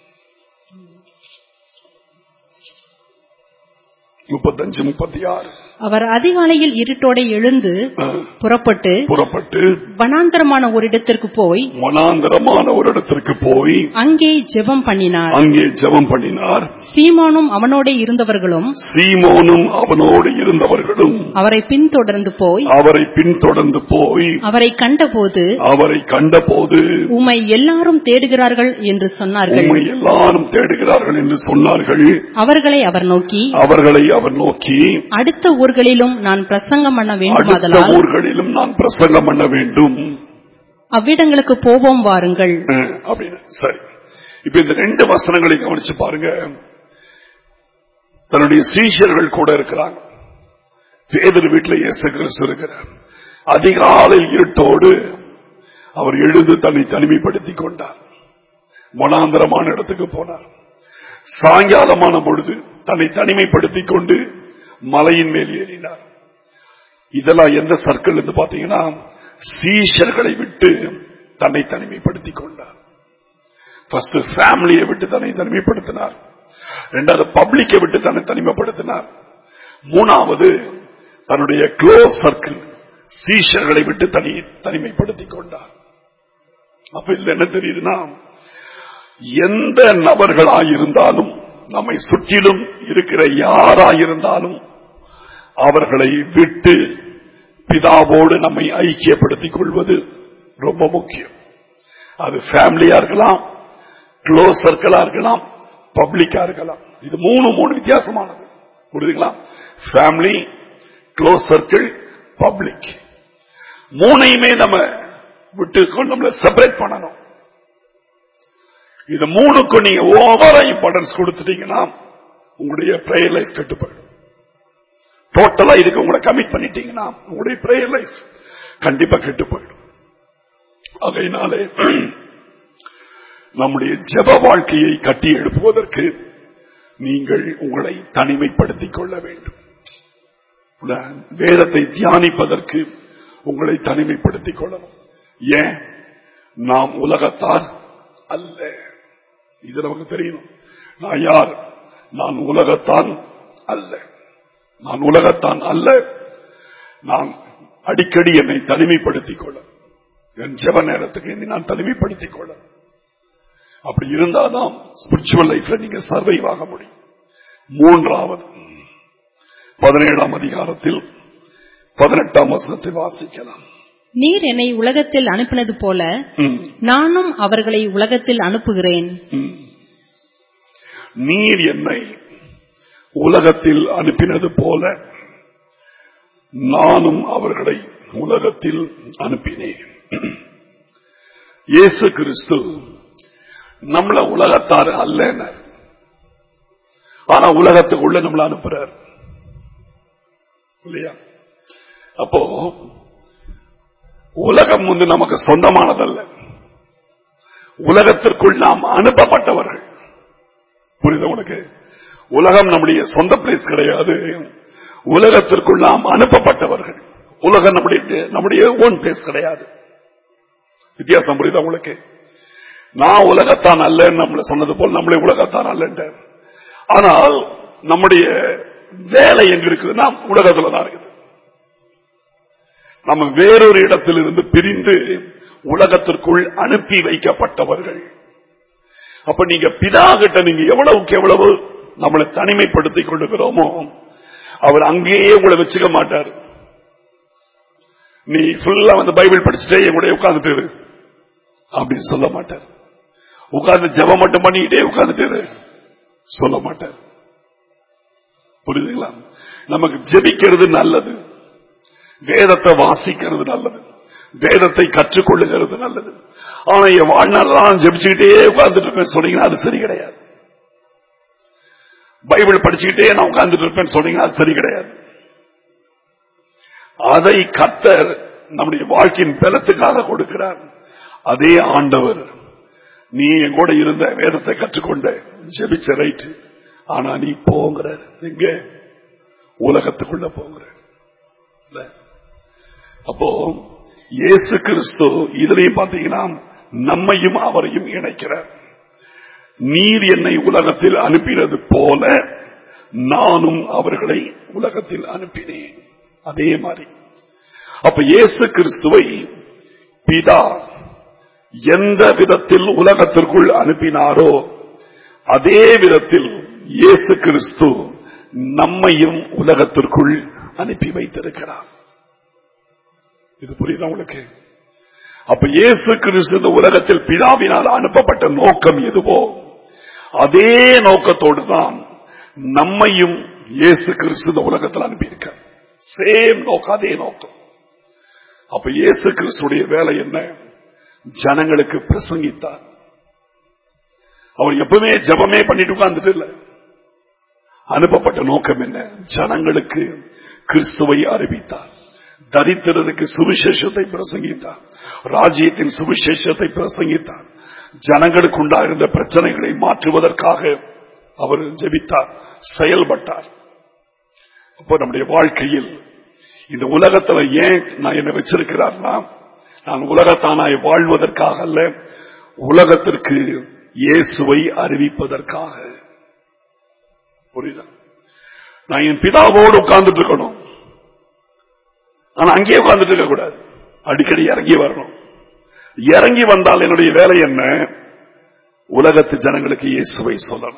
முப்பத்தஞ்சு முப்பத்தி ஆறு அவர் அதிகாலையில் இருட்டோட எழுந்து அஹ், புறப்பட்டு புறப்பட்டு வனாந்தரமான ஒரு இடத்திற்கு போய் வனாந்தரமான ஒரு இடத்திற்கு போய் அங்கே ஜெபம் பண்ணினார் அங்கே ஜெபம் பண்ணினார் சீமோனும் அவனோட இருந்தவர்களும் சீமோனும் அவனோடு இருந்தவர்களும் அவரை பின்தொடர்ந்து போய் அவரை பின்தொடர்ந்து போய் அவரை கண்டபோது அவரை கண்டபோது உம்மை எல்லாரும் தேடுகிறார்கள் என்று சொன்னார்கள் உம்மை எல்லாரும் தேடுகிறார்கள் என்று சொன்னார்கள் அவர்களை அவர் நோக்கி அவர்களை அவர் நோக்கி அடுத்த ஊர்களிலும் நான் பிரசங்கம் பண்ண அடுத்த வேண்டுமாதலால் ஊர்களிலும் நான் பிரசங்கம் பண்ண வேண்டும் அவ்விடங்களுக்கு போவோம் வாருங்கள் அஹ், அப்படின்னு சரி இப்ப இந்த ரெண்டு வசனங்களை கவனிச்சு பாருங்க தன்னுடைய சீஷர்கள் கூட இருக்கிறாங்க பேதர் வீட்டில் இயேசு கிறிஸ்து இருக்கிறார் அதிகாலையில் இருட்டோடு அவர் எழுந்து தன்னை தனிமைப்படுத்திக் கொண்டார் மனாந்தரமான இடத்துக்கு போனார் சாயங்காலமான பொழுது தன்னை தனிமைப்படுத்திக் கொண்டு மலையின் மேல் ஏறினார் இதெல்லாம் எந்த சர்க்கிள் என்று பாத்தீங்கன்னா சீஷர்களை விட்டு தன்னை தனிமைப்படுத்திக் கொண்டார் ஃபர்ஸ்ட் ஃபேமிலியை விட்டு தன்னை தனிமைப்படுத்தினார் இரண்டாவது பப்ளிக்கை விட்டு தன்னை தனிமைப்படுத்தினார் மூணாவது தன்னுடைய க்ளோஸ் சர்க்கிள் சீஷர்களை விட்டு தனி தனிமைப்படுத்திக் கொண்டார் அப்ப இதுல என்ன தெரியுதுன்னா எந்த நபர்களாயிருந்தாலும் நம்மை சுற்றிலும் இருக்கிற யாராயிருந்தாலும் அவர்களை விட்டு பிதாவோடு நம்மை ஐக்கியப்படுத்திக் கொள்வது ரொம்ப முக்கியம் அது ஃபேமிலியா இருக்கலாம் க்ளோஸ் சர்க்கிளா இருக்கலாம் பப்ளிக்கா இருக்கலாம் இது மூணு மூணு வித்தியாசமானது புரியுதுங்களா ஃபேமிலி க்ளோஸ் சர்க்கிள் பப்ளிக் மூணையுமே நம்ம விட்டு கொண்டு நம்மளை செப்பரேட் பண்ணணும் இது மூணுக்கும் நீங்க ஓவரா இம்பார்ட்டன்ஸ் கொடுத்துட்டீங்கன்னா உங்களுடைய பிரேயர் லைஃப் கெட்டு போயிடும் டோட்டலா இதுக்கு உங்களை கமிட் பண்ணிட்டீங்கன்னா உங்களுடைய பிரேயர் லைஃப் கண்டிப்பா கெட்டு போயிடும் அதனாலே நம்முடைய ஜெப வாழ்க்கையை கட்டி எழுப்புவதற்கு நீங்கள் உங்களை தனிமைப்படுத்திக் கொள்ள வேண்டும் வேதத்தை தியானிப்பதற்கு உங்களை தனிமைப்படுத்திக் கொள்ளணும் ஏன் நாம் உலகத்தார் அல்ல இது நமக்கு தெரியணும் நான் யார் நான் உலகத்தான் அல்ல நான் உலகத்தான் அல்ல நான் அடிக்கடி என்னை தனிமைப்படுத்திக் கொள்ள என் ஜெப நேரத்துக்கு என்னை நான் தனிமைப்படுத்திக் கொள்ள அப்படி இருந்தாதான் ஸ்பிரிச்சுவல் லைஃப்ல நீங்க சர்வைவ் ஆக முடியும் மூன்றாவது பதினேழாம் அதிகாரத்தில் பதினெட்டாம் வசனத்தை வாசிக்கலாம் நீர் என்னை உலகத்தில் அனுப்பினது போல ம், நானும் அவர்களை உலகத்தில் அனுப்புகிறேன் ம். நீர் என்னை உலகத்தில் அனுப்பினது போல நானும் அவர்களை உலகத்தில் அனுப்பினேன் இயேசு கிறிஸ்து நம்மள உலகத்தார் அல்ல ஆனா உலகத்துக்குள்ள நம்மள அனுப்புறார் இல்லையா அப்போ உலகம் வந்து நமக்கு சொந்தமானதல்ல உலகத்திற்குள் நாம் அனுப்பப்பட்டவர்கள் புரியுது உனக்கு உலகம் நம்முடைய சொந்த பிளேஸ் கிடையாது உலகத்திற்குள் நாம் அனுப்பப்பட்டவர்கள் உலகம் நம்முடைய நம்முடைய ஓன் பிளேஸ் கிடையாது வித்தியாசம் புரியுதா உங்களுக்கு நான் உலகத்தான் அல்லன்னு நம்மள சொன்னது போல் நம்மளே உலகத்தான் அல்ல ஆனால் நம்முடைய வேலை எங்க இருக்குதுன்னா உலகத்துல தான் இருக்குது நம்ம வேறொரு இடத்திலிருந்து பிரிந்து உலகத்திற்குள் அனுப்பி வைக்கப்பட்டவர்கள் அப்ப நீங்க பிதா கிட்ட நீங்க எவ்வளவுக்கு எவ்வளவு நம்மளை தனிமைப்படுத்திக் கொள்ளுகிறோமோ அவர் அங்கேயே உங்களை வச்சுக்க மாட்டார் நீ ஃபுல்லா வந்து பைபிள் படிச்சுட்டே என் கூட உட்கார்ந்துட்டு இரு அப்படின்னு சொல்ல மாட்டார் உட்கார்ந்து ஜெபம் மட்டும் பண்ணிக்கிட்டே உட்கார்ந்துட்டு இரு சொல்ல மாட்டார் புரியுதுங்களா நமக்கு ஜெபிக்கிறது நல்லது வேதத்தை வாசிக்கிறது நல்லது வேதத்தை கற்றுக்கொள்ளுகிறது நல்லது ஆனா என் வாழ்நாள் ஜெபிச்சுக்கிட்டே உட்கார்ந்துட்டு இருப்பேன் சொன்னீங்கன்னா அது சரி கிடையாது பைபிள் படிச்சுக்கிட்டே நான் உட்கார்ந்துட்டு இருப்பேன் சொன்னீங்கன்னா அது சரி கிடையாது அதை கத்தர் நம்முடைய வாழ்க்கையின் பலத்துக்காக கொடுக்கிறார் அதே ஆண்டவர் நீ என் கூட இருந்த வேதத்தை கற்றுக்கொண்ட ஜெபிச்ச ரைட் ஆனா நீ போங்கிற எங்க உலகத்துக்குள்ள போங்கிற இல்ல? அப்போ இயேசு கிறிஸ்து இதுலயும் பாத்தீங்கன்னா நம்மையும் அவரையும் இணைக்கிறார் நீர் என்னை உலகத்தில் அனுப்பினது போல நானும் அவர்களை உலகத்தில் அனுப்பினேன் அதே மாதிரி அப்ப இயேசு கிறிஸ்துவை பிதா எந்த விதத்தில் உலகத்திற்குள் அனுப்பினாரோ அதே விதத்தில் இயேசு கிறிஸ்து நம்மையும் உலகத்திற்குள் அனுப்பி வைத்திருக்கிறார் இது புரியுதா உங்களுக்கு அப்ப இயேசு கிறிஸ்து இந்த உலகத்தில் பிதாவினால் அனுப்பப்பட்ட நோக்கம் எதுவோ அதே நோக்கத்தோடு தான் நம்மையும் இயேசு கிறிஸ்து இந்த உலகத்தில் அனுப்பியிருக்க சேம் நோக்கம் அதே நோக்கம் அப்ப இயேசு கிறிஸ்துடைய வேலை என்ன ஜனங்களுக்கு பிரசங்கித்தார் அவர் எப்பவுமே ஜபமே பண்ணிட்டு உட்கார்ந்துட்டு இல்ல அனுப்பப்பட்ட நோக்கம் என்ன ஜனங்களுக்கு கிறிஸ்துவை அறிவித்தார் தரித்திரருக்கு சுவிசேஷத்தை பிரசங்கித்தார் ராஜ்யத்தின் சுவிசேஷத்தை பிரசங்கித்தார் ஜனங்களுக்கு உண்டாயிருந்த பிரச்சனைகளை மாற்றுவதற்காக அவர் ஜெபித்தார் செயல்பட்டார் அப்போ நம்முடைய வாழ்க்கையில் இந்த உலகத்துல ஏன் நான் என்ன வச்சிருக்கிறார்னா நான் உலகத்தானாய் வாழ்வதற்காக அல்ல உலகத்திற்கு இயேசுவை அறிவிப்பதற்காக புரியுதா நான் என் பிதாவோடு உட்கார்ந்துட்டு இருக்கணும் ஆனா அங்கேயே உட்கார்ந்துட்டு இருக்க கூடாது அடிக்கடி இறங்கி வரணும் இறங்கி வந்தால் என்னுடைய வேலை என்ன உலகத்து ஜனங்களுக்கு இயேசுவை சொல்லணும்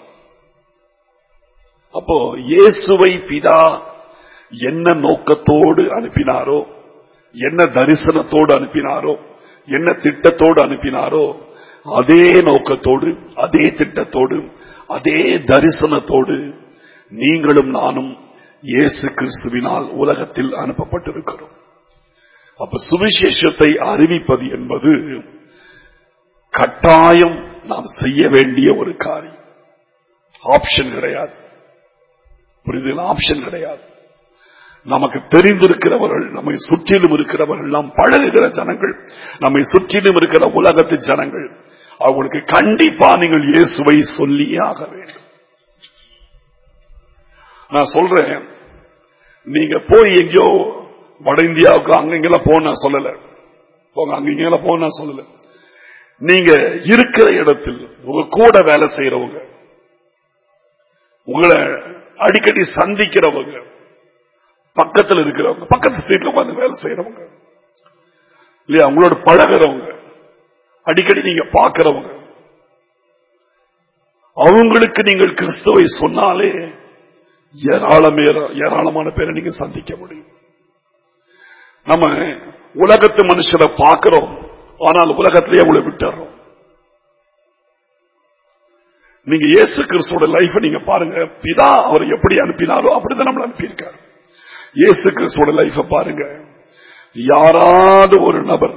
அப்போ இயேசுவை பிதா என்ன நோக்கத்தோடு அனுப்பினாரோ என்ன தரிசனத்தோடு அனுப்பினாரோ என்ன திட்டத்தோடு அனுப்பினாரோ அதே நோக்கத்தோடு அதே திட்டத்தோடு அதே தரிசனத்தோடு நீங்களும் நானும் இயேசு கிறிஸ்துவினால் உலகத்தில் அனுப்பப்பட்டிருக்கிறோம் அப்ப சுவிசேஷத்தை அறிவிப்பது என்பது கட்டாயம் நாம் செய்ய வேண்டிய ஒரு காரியம் ஆப்ஷன் கிடையாது புரிதல் ஆப்ஷன் கிடையாது நமக்கு தெரிந்திருக்கிறவர்கள் நம்மை சுற்றிலும் இருக்கிறவர்கள் நாம் பழகுகிற ஜனங்கள் நம்மை சுற்றிலும் இருக்கிற உலகத்து ஜனங்கள் அவங்களுக்கு கண்டிப்பா நீங்கள் இயேசுவை சொல்லியே ஆக வேண்டும் நான் சொல்றேன் நீங்க போய் எங்கேயோ வட இந்தியாவுக்கு அங்கெங்கெல்லாம் போன சொல்லல போங்க அங்கெங்கெல்லாம் போன சொல்லல நீங்க இருக்கிற இடத்தில் உங்க கூட வேலை செய்யறவங்க உங்களை அடிக்கடி சந்திக்கிறவங்க பக்கத்தில் இருக்கிறவங்க பக்கத்து சீட்ல உட்காந்து வேலை செய்யறவங்க இல்லையா உங்களோட பழகிறவங்க அடிக்கடி நீங்க பார்க்கிறவங்க அவங்களுக்கு நீங்கள் கிறிஸ்துவை சொன்னாலே ஏராளமே ஏராளமான பேரை நீங்க சந்திக்க முடியும் நம்ம உலகத்து மனுஷரை பார்க்கிறோம் ஆனால் உலகத்திலேயே அவளை விட்டுறோம் நீங்க இயேசு கிறிஸ்துவோட லைஃப் நீங்க பாருங்க பிதா அவர் எப்படி அனுப்பினாரோ அப்படிதான் நம்மளை அனுப்பியிருக்காரு இயேசு கிறிஸ்துவோட லைஃப பாருங்க யாராவது ஒரு நபர்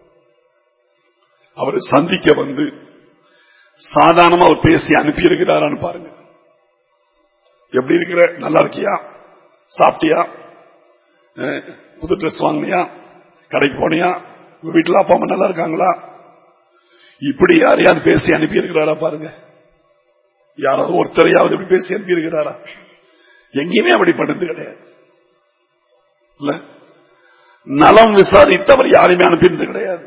அவரை சந்திக்க வந்து சாதாரணமா அவர் பேசி அனுப்பி இருக்கிறாரான்னு பாருங்க எப்படி இருக்கிற நல்லா இருக்கியா சாப்பிட்டியா அஹ், புது ட்ரெஸ் வாங்கினியா கடைக்கு போனியா உங்க வீட்டுல அப்பா அம்மா நல்லா இருக்காங்களா இப்படி யாரையாவது பேசி அனுப்பி இருக்கிறாரா பாருங்க யாராவது ஒருத்தரையாவது இப்படி பேசி அனுப்பி இருக்கிறாரா எங்கேயுமே அப்படி பண்ணது கிடையாது இல்ல நலம் விசாரித்தவர் யாரையுமே அனுப்பினது கிடையாது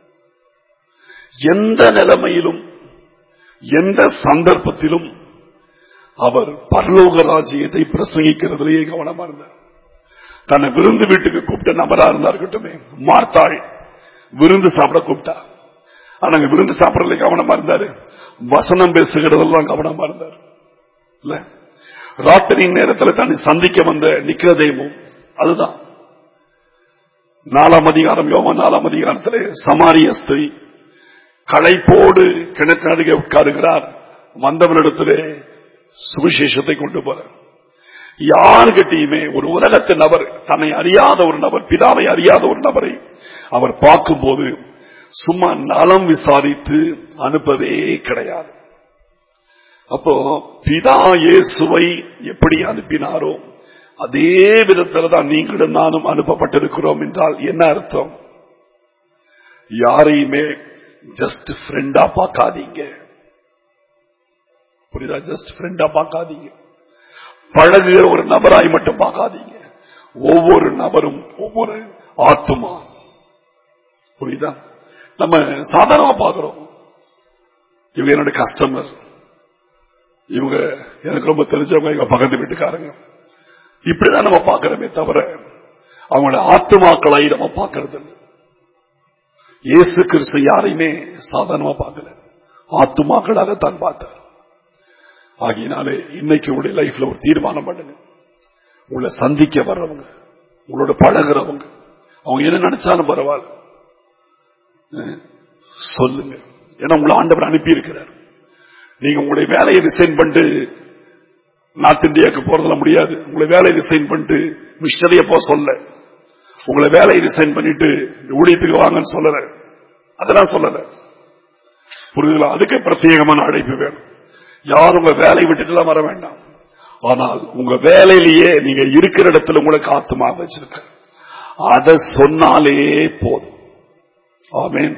எந்த நிலைமையிலும் எந்த சந்தர்ப்பத்திலும் அவர் பரலோக ராஜ்யத்தை பிரசங்கிக்கிறதுலேயே கவனமா இருந்தார் தன்னை விருந்து வீட்டுக்கு கூப்பிட்ட நபரா இருந்தா இருக்கட்டுமே மார்த்தாள் விருந்து சாப்பிட கூப்பிட்டா ஆனா அங்க விருந்து சாப்பிடறதுல கவனமா இருந்தாரு வசனம் பேசுகிறதெல்லாம் கவனமா இருந்தார் இல்ல ராத்திரி நேரத்தில் தன்னை சந்திக்க வந்த நிக்கதேமும் அதுதான் நாலாம் அதிகாரம் யோவா நாலாம் அதிகாரத்திலே சமாரிய ஸ்திரீ களைப்போடு கிணற்று அருகே உட்காருகிறார் வந்தவனிடத்திலே சுவிசேஷத்தை கொண்டு போறார் யாருகிட்டையுமே ஒரு உலகத்து நபர் தன்னை அறியாத ஒரு நபர் பிதாவை அறியாத ஒரு நபரை அவர் பார்க்கும்போது சும்மா நலம் விசாரித்து அனுப்பவே கிடையாது அப்போ பிதா இயேசுவை எப்படி அனுப்பினாரோ அதே விதத்துல தான் நீங்களும் நானும் அனுப்பப்பட்டிருக்கிறோம் என்றால் என்ன அர்த்தம் யாரையுமே ஜஸ்ட் ஃப்ரெண்டா பார்க்காதீங்க புரியுதா ஜஸ்ட் ஃப்ரெண்டா பார்க்காதீங்க பழகுகிற ஒரு நபராய் மட்டும் பார்க்காதீங்க ஒவ்வொரு நபரும் ஒவ்வொரு ஆத்துமா புரியுதா நம்ம சாதாரணமா பார்க்கிறோம் இவங்க என்னோட கஸ்டமர் இவங்க எனக்கு ரொம்ப தெரிஞ்சவங்க எங்க பக்கத்து வீட்டுக்காரங்க இப்படிதான் நம்ம பார்க்கிறோமே தவிர அவங்களோட ஆத்துமாக்களாய் நம்ம பார்க்கறது இல்லை இயேசு கிறிஸ்து யாரையுமே சாதாரணமா பார்க்கல ஆத்துமாக்களாகத்தான் பார்த்தார் ஆகினாலே இன்னைக்கு உங்களுடைய லைஃப்ல ஒரு தீர்மானம் பண்ணுங்க உங்களை சந்திக்க வர்றவங்க உங்களோட பழகிறவங்க அவங்க என்ன நினைச்சாலும் பரவாயில்ல அஹ், சொல்லுங்க ஏன்னா உங்களை ஆண்டவர் அனுப்பி இருக்கிறார் நீங்க உங்களுடைய வேலையை டிசைன் பண்ணிட்டு நார்த் இந்தியாவுக்கு போறதுல முடியாது உங்களை வேலையை டிசைன் பண்ணிட்டு மிஷனரிய போ சொல்ல உங்களை வேலையை டிசைன் பண்ணிட்டு ஊழியத்துக்கு வாங்கன்னு சொல்லல அதெல்லாம் சொல்லல புரியுதுல அதுக்கு பிரத்யேகமான அழைப்பு வேணும் யாரும் உங்க வேலையை விட்டுட்டுலாம் வர வேண்டாம் ஆனால் உங்க வேலையிலேயே நீங்க இருக்கிற இடத்துல உங்களுக்கு ஆத்மா வச்சிருக்க அதை சொன்னாலே போதும் ஆமென்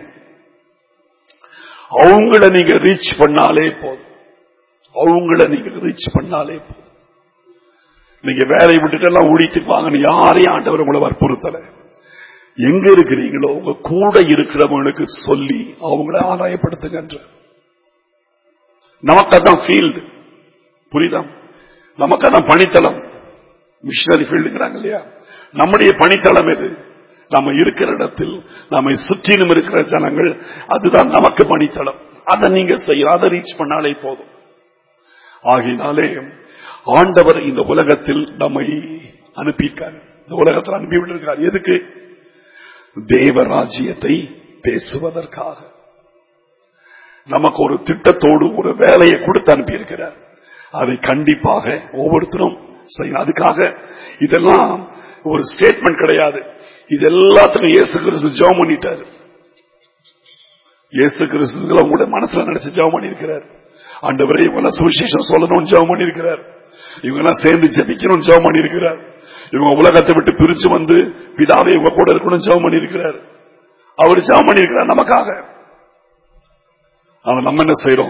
அவங்கள நீங்க ரீச் பண்ணாலே போதும் அவங்கள நீங்க ரீச் பண்ணாலே போதும் நீங்க வேலையை விட்டுட்டு எல்லாம் ஊழியத்துக்கு வாங்கன்னு யாரையும் ஆண்டவர் உங்களை வற்புறுத்தல எங்க இருக்கிறீங்களோ உங்க கூட இருக்கிறவங்களுக்கு சொல்லி அவங்கள ஆதாயப்படுத்துங்கன்ற நமக்கு அதான் ஃபீல்டு புரியுதா நமக்கு அதான் பணித்தளம் மிஷினரி ஃபீல்டுங்கிறாங்க இல்லையா நம்முடைய பணித்தளம் எது நம்ம இருக்கிற இடத்தில் நம்மை சுற்றிலும் இருக்கிற ஜனங்கள் அதுதான் நமக்கு பணித்தளம் அதை நீங்க செய்ய அதை ரீச் பண்ணாலே போதும் ஆகினாலே ஆண்டவர் இந்த உலகத்தில் நம்மை அனுப்பியிருக்கார் இந்த உலகத்தில் அனுப்பிவிட்டிருக்கார் எதுக்கு தேவராஜ்யத்தை பேசுவதற்காக நமக்கு ஒரு திட்டத்தோடு ஒரு வேலையை கொடுத்து அனுப்பியிருக்கிறார் அதை கண்டிப்பாக ஒவ்வொருத்தரும் செய்யணும் அதுக்காக இதெல்லாம் ஒரு ஸ்டேட்மெண்ட் கிடையாது இது எல்லாத்துக்கும் இயேசு கிறிஸ்து ஜெபம் பண்ணிட்டாரு இயேசு கிறிஸ்துல உங்களுடைய மனசுல நினைச்சு ஜெபம் பண்ணியிருக்கிறார் ஆண்டவரே இவங்க சுவிசேஷம் சொல்லணும்னு ஜெபம் பண்ணியிருக்கிறார் இவங்க எல்லாம் சேர்ந்து ஜெபிக்கணும்னு ஜெபம் பண்ணியிருக்கிறார் இவங்க உலகத்தை விட்டு பிரிச்சு வந்து பிதாவை இவங்க கூட இருக்கணும் ஜெபம் பண்ணியிருக்கிறார் அவர் ஜெபம் பண்ணியிருக்கிறார் நமக்காக ஆனா நம்ம என்ன செய்யறோம்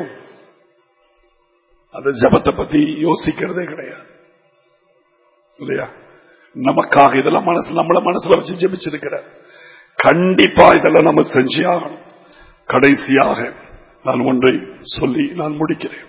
அந்த ஜபத்தை பத்தி யோசிக்கிறதே கிடையாது இல்லையா நமக்காக இதெல்லாம் மனசு நம்மள மனசுல வச்சு ஜெபிச்சிருக்கிறார் கண்டிப்பா இதெல்லாம் நம்ம செஞ்சே ஆகணும் கடைசியாக நான் ஒன்றை சொல்லி நான் முடிக்கிறேன்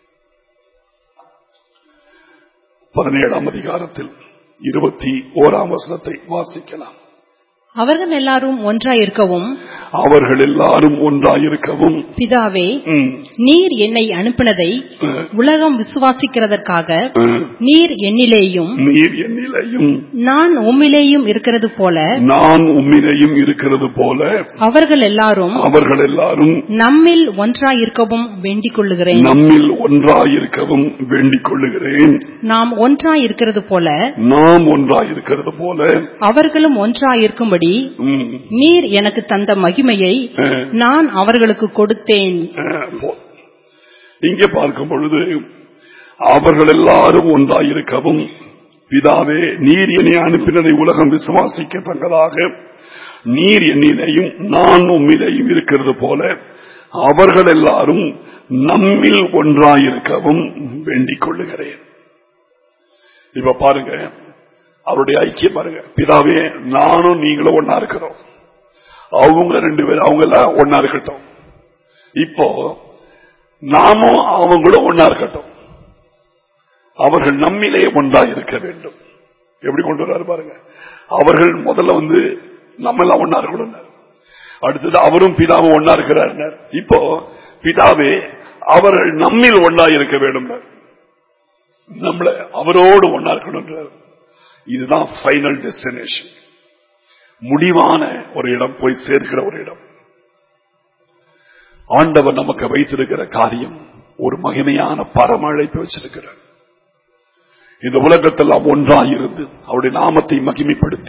பதினேழாம் அதிகாரத்தில் இருபத்தி ஓராம் வசனத்தை வாசிக்கலாம் அவர்கள் எல்லாரும் ஒன்றாயிருக்கவும் அவர்கள் எல்லாரும் ஒன்றாயிருக்கவும் பிதாவே ம், நீர் என்னை அனுப்பினதை ம், உலகம் விசுவாசிக்கிறதற்காக ம், நீர் என்னிலேயும் நீர் என்னிலையும் நான் உம்மிலேயும் இருக்கிறது போல நான் உம்மிலையும் இருக்கிறது போல அவர்கள் எல்லாரும் அவர்கள் எல்லாரும் நம்மில் ஒன்றாயிருக்கவும் வேண்டிக் கொள்ளுகிறேன் நம்மில் ஒன்றாயிருக்கவும் வேண்டிக் கொள்ளுகிறேன் நாம் ஒன்றாயிருக்கிறது போல நாம் ஒன்றாயிருக்கிறது போல அவர்களும் ஒன்றாயிருக்கும்படி ம், நீர் எனக்கு தந்த மகிமையை அஹ், நான் அவர்களுக்கு கொடுத்தேன் அஹ், போ- இங்கே பார்க்கும் பொழுது அவர்கள் எல்லாரும் ஒன்றாயிருக்கவும் பிதாவே நீர் என்னை அனுப்பினதை உலகம் விசுவாசிக்கத்தக்கதாக நீர் என்னிலையும் நான் உம்மிலையும் இருக்கிறது போல அவர்கள் எல்லாரும் நம்மில் ஒன்றாயிருக்கவும் வேண்டிக் கொள்ளுகிறேன் இப்ப பாருங்க அவருடைய ஐக்கியம் பாருங்க பிதாவே நானும் நீங்களும் ஒன்னா இருக்கிறோம் அவங்க ரெண்டு பேரும் அவங்க எல்லாம் ஒன்னா இருக்கட்டும் இப்போ நாமும் அவங்களும் ஒன்னா இருக்கட்டும் அவர்கள் நம்மிலே ஒன்றா இருக்க வேண்டும் எப்படி கொண்டு வர்றாரு பாருங்க அவர்கள் முதல்ல வந்து நம்ம எல்லாம் ஒன்னா இருக்கணும் அடுத்தது அவரும் பிதாவும் ஒன்னா இருக்கிறார் இப்போ பிதாவே அவர்கள் நம்மில் ஒன்றா இருக்க வேண்டும் நம்மள அவரோடு ஒன்னா இருக்கணும் இதுதான் ஃபைனல் டெஸ்டினேஷன் முடிவான ஒரு இடம் போய் சேர்க்கிற ஒரு இடம் ஆண்டவர் நமக்கு வைத்திருக்கிற காரியம் ஒரு மகிமையான பரம அழைப்பு வச்சிருக்கிறார் இந்த உலகத்தெல்லாம் ஒன்றாயிருந்து அவருடைய நாமத்தை மகிமைப்படுத்தி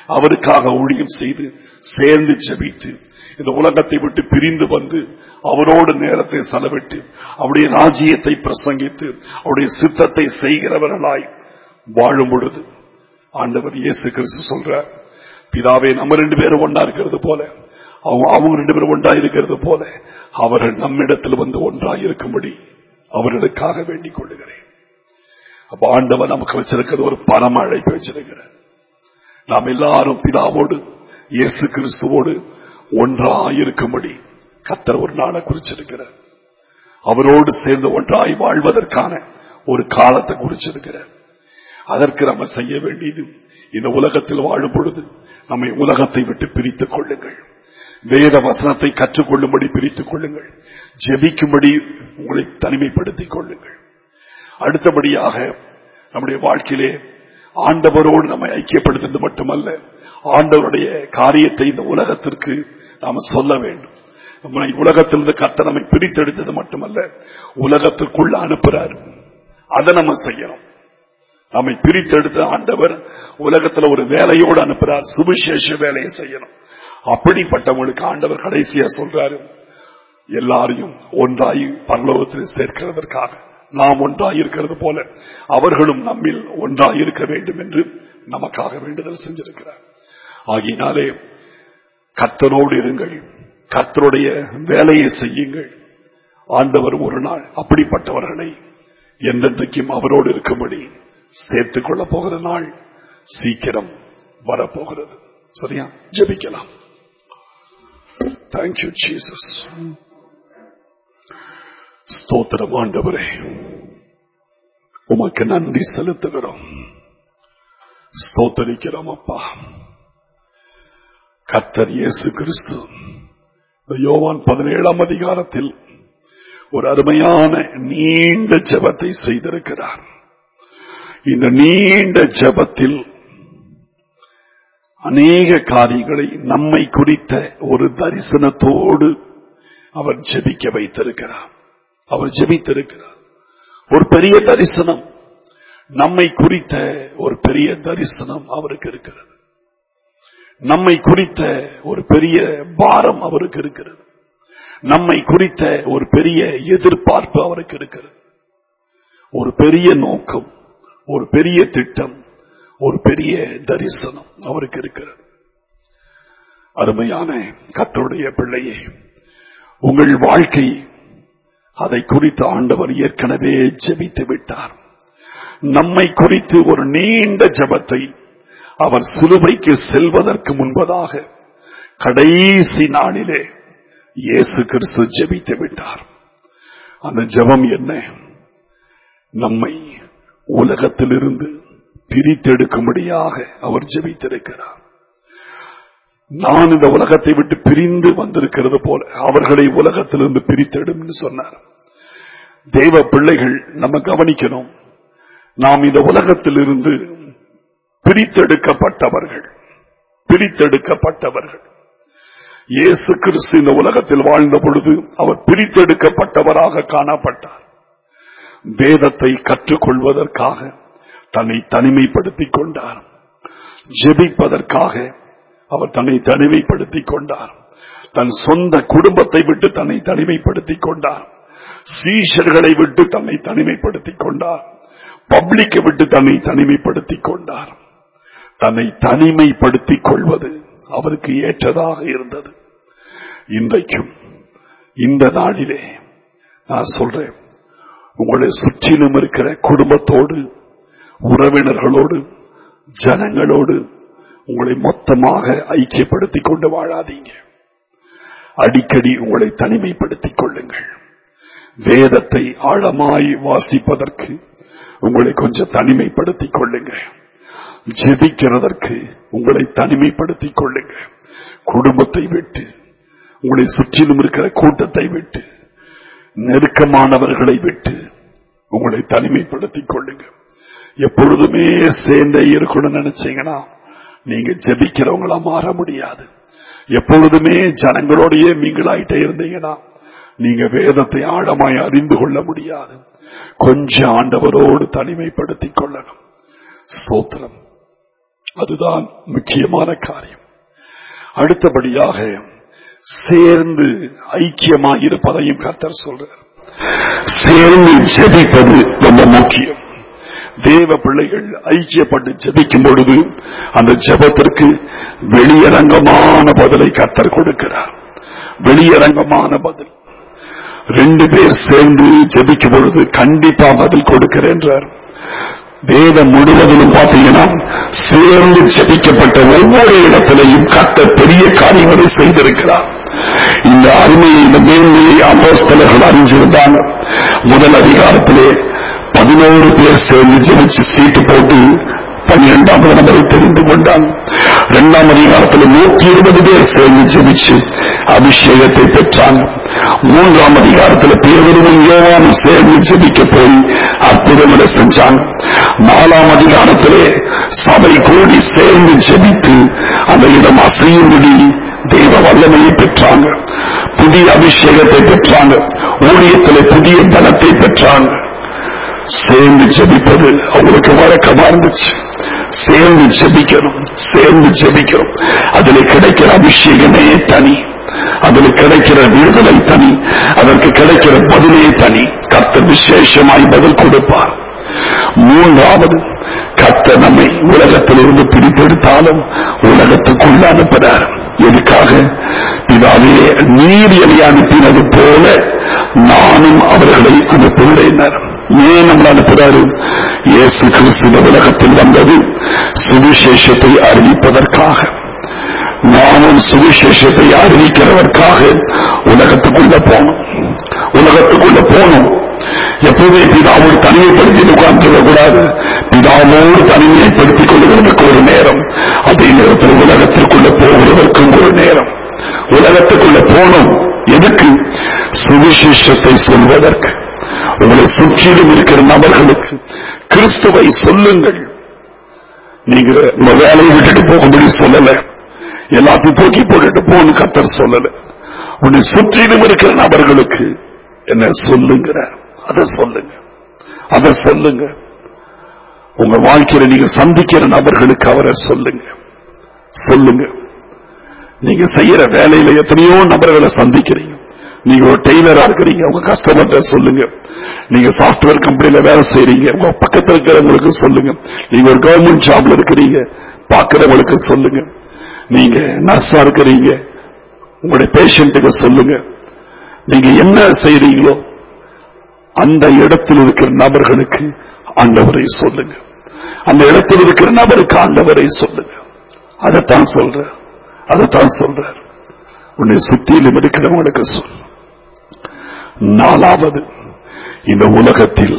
அவருக்காக ஊழியம் செய்து சேர்ந்து ஜெபித்து இந்த உலகத்தை விட்டு பிரிந்து வந்து அவரோடு நேரத்தை செலவிட்டு அவருடைய ராஜ்யத்தை பிரசங்கித்து அவருடைய சித்தத்தை செய்கிறவர்களாய் வாழும் பொழுது ஆண்டவர் இயேசு கிறிஸ்து சொல்றார் பிதாவே நம்ம ரெண்டு பேரும் ஒன்றா இருக்கிறது போல அவங்க அவங்க ரெண்டு பேரும் ஒன்றா இருக்கிறது போல அவர்கள் நம்மிடத்தில் வந்து ஒன்றா இருக்கும்படி அவர்களுக்காக வேண்டிக் கொள்ளுகிறேன் அப்ப ஆண்டவர் நமக்கு வச்சிருக்கிறது ஒரு பரம அழைப்பு வச்சிருக்கிறார் நாம் எல்லாரும் பிதாவோடு இயேசு கிறிஸ்துவோடு ஒன்றாய் இருக்கும்படி கத்தர் ஒரு நாளை குறிச்சிருக்கிறார் அவரோடு சேர்ந்து ஒன்றாய் வாழ்வதற்கான ஒரு காலத்தை குறிச்சிருக்கிறார் அதற்கு நம்ம செய்ய வேண்டியது இந்த உலகத்தில் வாழும் பொழுது நம்மை உலகத்தை விட்டு பிரித்துக் கொள்ளுங்கள் வேத வசனத்தை கற்றுக்கொள்ளும்படி பிரித்துக் கொள்ளுங்கள் ஜெபிக்கும்படி உங்களை தனிமைப்படுத்திக் கொள்ளுங்கள் அடுத்தபடியாக நம்முடைய வாழ்க்கையிலே ஆண்டவரோடு நம்மை ஐக்கியப்படுத்துவது மட்டுமல்ல ஆண்டவருடைய காரியத்தை இந்த உலகத்திற்கு நாம் சொல்ல வேண்டும் நம்மை உலகத்திலிருந்து கத்த நம்மை பிரித்தெடுத்தது மட்டுமல்ல உலகத்திற்குள்ள அனுப்புறாரு அதை நம்ம செய்யணும் நம்மை பிரித்தெடுத்த ஆண்டவர் உலகத்துல ஒரு வேலையோடு அனுப்புறார் சுவிசேஷ வேலையை செய்யணும் அப்படிப்பட்டவங்களுக்கு ஆண்டவர் கடைசியா சொல்றாரு எல்லாரையும் ஒன்றாய் பரலோகத்தில் சேர்க்கிறதற்காக நாம் ஒன்றாய் இருக்கிறது போல அவர்களும் நம்மில் ஒன்றாய் இருக்க வேண்டும் என்று நமக்காக வேண்டுதல் செஞ்சிருக்கிறார் ஆகினாலே கத்தரோடு இருங்கள் கத்தருடைய வேலையை செய்யுங்கள் ஆண்டவர் ஒரு நாள் அப்படிப்பட்டவர்களை என்றென்றைக்கும் அவரோடு இருக்கும்படி சேர்த்துக் கொள்ள போகிற நாள் சீக்கிரம் வரப்போகிறது சரியா ஜெபிக்கலாம் தேங்க்யூ ஜீசஸ் ஸ்தோத்திரம் ஆண்டவரே உமக்கு நன்றி செலுத்துகிறோம் ஸ்தோத்தரிக்கிறோம் அப்பா கத்தர் இயேசு கிறிஸ்து இந்த யோவான் பதினேழாம் அதிகாரத்தில் ஒரு அருமையான நீண்ட ஜெபத்தை செய்திருக்கிறார் இந்த நீண்ட ஜெபத்தில் அநேக காரியங்களை நம்மை குறித்த ஒரு தரிசனத்தோடு அவர் ஜெபிக்க வைத்திருக்கிறார் அவர் ஜெபித்திருக்கிறார் ஒரு பெரிய தரிசனம் நம்மை குறித்த ஒரு பெரிய தரிசனம் அவருக்கு இருக்கிறது நம்மை குறித்த ஒரு பெரிய பாரம் அவருக்கு இருக்கிறது நம்மை குறித்த ஒரு பெரிய எதிர்பார்ப்பு அவருக்கு இருக்கிறது ஒரு பெரிய நோக்கம் ஒரு பெரிய திட்டம் ஒரு பெரிய தரிசனம் அவருக்கு இருக்கிறது அருமையான கத்தருடைய பிள்ளையே உங்கள் வாழ்க்கை அதை குறித்து ஆண்டவர் ஏற்கனவே ஜெபித்து விட்டார் நம்மை குறித்து ஒரு நீண்ட ஜபத்தை அவர் சிலுவைக்கு செல்வதற்கு முன்பதாக கடைசி நாளிலே இயேசு கிறிஸ்து ஜெபித்து விட்டார் அந்த ஜெபம் என்ன நம்மை உலகத்திலிருந்து பிரித்தெடுக்கும்படியாக அவர் ஜெபித்திருக்கிறார் நான் இந்த உலகத்தை விட்டு பிரிந்து வந்திருக்கிறது போல அவர்களை உலகத்திலிருந்து பிரித்தெடும் சொன்னார் தெய்வ பிள்ளைகள் நம்ம கவனிக்கணும் நாம் இந்த உலகத்திலிருந்து பிரித்தெடுக்கப்பட்டவர்கள் பிரித்தெடுக்கப்பட்டவர்கள் இயேசு கிறிஸ்து இந்த உலகத்தில் வாழ்ந்த பொழுது அவர் பிரித்தெடுக்கப்பட்டவராக காணப்பட்டார் வேதத்தை கற்றுக்கொள்வதற்காக தன்னை தனிமைப்படுத்திக் கொண்டார் ஜெபிப்பதற்காக அவர் தன்னை தனிமைப்படுத்திக் கொண்டார் தன் சொந்த குடும்பத்தை விட்டு தன்னை தனிமைப்படுத்திக் கொண்டார் சீஷர்களை விட்டு தன்னை தனிமைப்படுத்திக் கொண்டார் பப்ளிக்கை விட்டு தன்னை தனிமைப்படுத்திக் கொண்டார் தன்னை தனிமைப்படுத்திக் கொள்வது அவருக்கு ஏற்றதாக இருந்தது இன்றைக்கும் இந்த நாளிலே நான் சொல்றேன் உங்களை சுற்றிலும் இருக்கிற குடும்பத்தோடு உறவினர்களோடு ஜனங்களோடு உங்களை மொத்தமாக ஐக்கியப்படுத்திக் கொண்டு வாழாதீங்க அடிக்கடி உங்களை தனிமைப்படுத்திக் கொள்ளுங்கள் வேதத்தை ஆழமாய் வாசிப்பதற்கு உங்களை கொஞ்சம் தனிமைப்படுத்திக் கொள்ளுங்கள் ஜெபிக்கிறதற்கு உங்களை தனிமைப்படுத்திக் கொள்ளுங்க குடும்பத்தை விட்டு உங்களை சுற்றிலும் இருக்கிற கூட்டத்தை விட்டு நெருக்கமானவர்களை விட்டு உங்களை தனிமைப்படுத்திக் கொள்ளுங்க எப்பொழுதுமே சேர்ந்தே இருக்கணும்னு நினைச்சீங்கன்னா நீங்க ஜெபிக்கிறவங்களா மாற முடியாது எப்பொழுதுமே ஜனங்களோடயே நீங்களாயிட்டே இருந்தீங்கன்னா நீங்க வேதத்தை ஆழமாய் அறிந்து கொள்ள முடியாது கொஞ்சம் ஆண்டவரோடு தனிமைப்படுத்திக் கொள்ளணும் ஸ்தோத்திரம் அதுதான் முக்கியமான காரியம் அடுத்தபடியாக சேர்ந்து ஐக்கியமாக இருப்பதையும் கர்த்தர் சொல்றார் சேர்ந்து ஜெபிப்பது ரொம்ப முக்கியம் தேவ பிள்ளைகள் ஐக்கியப்பட்டு ஜெபிக்கும் பொழுது அந்த ஜெபத்திற்கு வெளியரங்கமான பதிலை கர்த்தர் கொடுக்கிறார் வெளியரங்கமான பதில் ரெண்டு பேர் சேர்ந்து ஜெபிக்கும் பொழுது கண்டிப்பா பதில் கொடுக்கிறேன் என்றார் வேதம் முழுவதிலும் பார்த்தீங்கன்னா சேர்ந்து ஜெபிக்கப்பட்ட ஒவ்வொரு இடத்திலையும் கத்த பெரிய காரியங்களை செய்திருக்கிறார் இந்த அருமையை இந்த மேன்மையை அப்போஸ்தலர்கள் அறிஞ்சிருந்தாங்க முதல் அதிகாரத்திலே பதினோரு பேர் சேர்ந்து ஜெபிச்சு சீட்டு போட்டு பன்னிரெண்டாம் நபரை தெரிந்து கொண்டாங்க இரண்டாம் அதிகாரத்தில் நூத்தி இருபது பேர் சேர்ந்து ஜெபிச்சு அபிஷேகத்தை பெற்றாங்க மூன்றாம் அதிகாரத்தில் பேதரும் யோவானும் சேர்ந்து ஜெபிக்க போய் அற்புதங்களை செஞ்சாங்க நாலாம் அதிகாரத்திலே சபை கூடி சேர்ந்து ஜெபித்து அந்த இடம் அசையும்படி தெய்வ வல்லமையை பெற்றாங்க புதிய அபிஷேகத்தை பெற்றாங்க ஊழியத்திலே புதிய பலத்தை பெற்றாங்க சேர்ந்து ஜெபிப்பது அவங்களுக்கு வழக்கமா இருந்துச்சு சேர்ந்து ஜெபிக்கணும் சேர்ந்து ஜெபிக்கணும் அதுல கிடைக்கிற அபிஷேகமே தனி அதுல கிடைக்கிற விடுதலை தனி அதற்கு கிடைக்கிற பதிலே தனி கத்த விசேஷமாய் பதில் கொடுப்பார் மூன்றாவது கத்த நம்மை உலகத்திலிருந்து பிரித்தெடுத்தாலும் உலகத்துக்குள்ள அனுப்பினார் எதுக்காக பிதாவே நீர் என்னை அனுப்பினது போல நானும் அவர்களை அனுப்புகிறேன் ஏன் நம்மளை அனுப்புகிறாரு இயேசு கிறிஸ்து இந்த உலகத்தில் வந்தது சுவிசேஷத்தை அறிவிப்பதற்காக நாமும் சுவிசேஷத்தை அறிவிக்கிறதற்காக உலகத்துக்குள்ள போனோம் உலகத்துக்குள்ள போனோம் எப்போதே பிதாவோடு தனிமைப்படுத்தி உட்கார்ந்து கூடாது பிதாவோடு தனிமைப்படுத்திக் கொள்வதற்கு ஒரு நேரம் அதே நேரத்தில் உலகத்திற்குள்ள போவதற்கும் ஒரு நேரம் உலகத்துக்குள்ள போனோம் எதுக்கு சுவிசேஷத்தை சொல்வதற்கு உங்களை சுற்றிலும் இருக்கிற நபர்களுக்கு கிறிஸ்துவை சொல்லுங்கள் நீங்க உங்க வேலையை விட்டுட்டு போகும்படி சொல்லல எல்லாத்தையும் தூக்கி போட்டுட்டு போன்னு கத்தர் சொல்லல உன்னை சுற்றிலும் இருக்கிற நபர்களுக்கு என்ன சொல்லுங்கிற அதை சொல்லுங்க அதை சொல்லுங்க உங்க வாழ்க்கையில நீங்க சந்திக்கிற நபர்களுக்கு அவரை சொல்லுங்க சொல்லுங்க நீங்க செய்யற வேலையில எத்தனையோ நபர்களை சந்திக்கிறீங்க நீங்க ஒரு டெய்லரா இருக்கிறீங்க உங்க கஸ்டமர்கிட்ட சொல்லுங்க நீங்க சாப்ட்வேர் கம்பெனில வேலை செய்றீங்க உங்க பக்கத்துல இருக்கிறவங்களுக்கு சொல்லுங்க நீங்க ஒரு கவர்மெண்ட் ஜாப்ல இருக்கிறீங்க பாக்குறவங்களுக்கு சொல்லுங்க நீங்க நர்ஸா இருக்கிறீங்க உங்களுடைய பேஷண்ட்டுக்கு சொல்லுங்க நீங்க என்ன செய்றீங்களோ அந்த இடத்தில் இருக்கிற நபர்களுக்கு ஆண்டவரை சொல்லுங்க அந்த இடத்தில் இருக்கிற நபருக்கு ஆண்டவரை சொல்லுங்க அதைத்தான் சொல்ற அதைத்தான் சொல்றார் உன்னை சுத்தியிலும் இருக்கிறவங்களுக்கு சொல் நாலாவது இந்த உலகத்தில்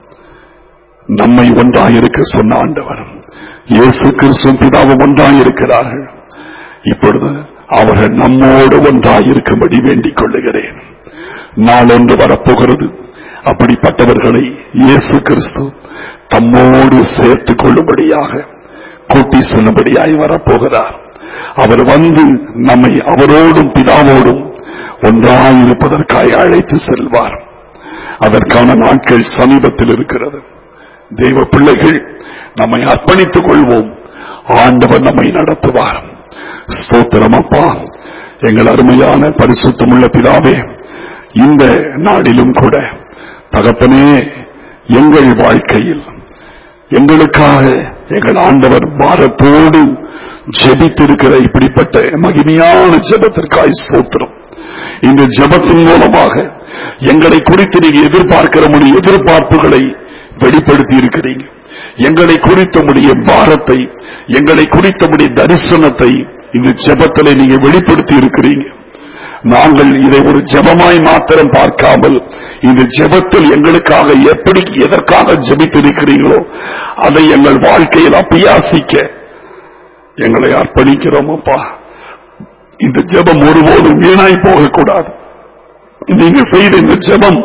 நம்மை ஒன்றாயிருக்க சொன்ன ஆண்டவர் இயேசு கிறிஸ்துவும் பிதாவும் ஒன்றாயிருக்கிறார்கள் இப்பொழுது அவர்கள் நம்மோடு ஒன்றாயிருக்கும்படி வேண்டிக் கொள்ளுகிறேன் நாளொன்று வரப்போகிறது அப்படிப்பட்டவர்களை இயேசு கிறிஸ்து தம்மோடு சேர்த்துக் கொள்ளும்படியாக கூட்டி செல்லும்படியாய் வரப்போகிறார் அவர் வந்து நம்மை அவரோடும் பிதாவோடும் ஒன்றாயிருப்பதற்காய் அழைத்து செல்வார் அதற்கான நாட்கள் சமீபத்தில் இருக்கிறது தெய்வ பிள்ளைகள் நம்மை அர்ப்பணித்துக் கொள்வோம் ஆண்டவர் நம்மை நடத்துவார் ஸ்தோத்திரம் அப்பா எங்கள் அருமையான பரிசுத்தமுள்ள பிதாவே இந்த நாடிலும் கூட தகப்பனே எங்கள் வாழ்க்கையில் எங்களுக்காக எங்கள் ஆண்டவர் பாரத்தோடு ஜெபித்திருக்கிற இப்படிப்பட்ட மகிமையான ஜெபத்திற்காய் சோத்திரம் இந்த ஜெபத்தின் மூலமாக எங்களை குறித்து நீங்க எதிர்பார்க்கிற முடிய எதிர்பார்ப்புகளை வெளிப்படுத்தி இருக்கிறீங்க எங்களை குறித்த முடிய பாரத்தை எங்களை குறித்த முடிய தரிசனத்தை இந்த ஜெபத்திலே நீங்க வெளிப்படுத்தி இருக்கிறீங்க நாங்கள் இதை ஒரு ஜெபமாய் மாத்திரம் பார்க்காமல் இந்த ஜெபத்தில் எங்களுக்காக எப்படி எதற்காக ஜெபித்திருக்கிறீர்களோ அதை எங்கள் வாழ்க்கையில் அபியாசிக்க எங்களை அர்ப்பணிக்கிறோம் அப்பா இந்த ஜெபம் ஒருபோதும் வீணாய் போகக்கூடாது நீங்க செய்த இந்த ஜெபம்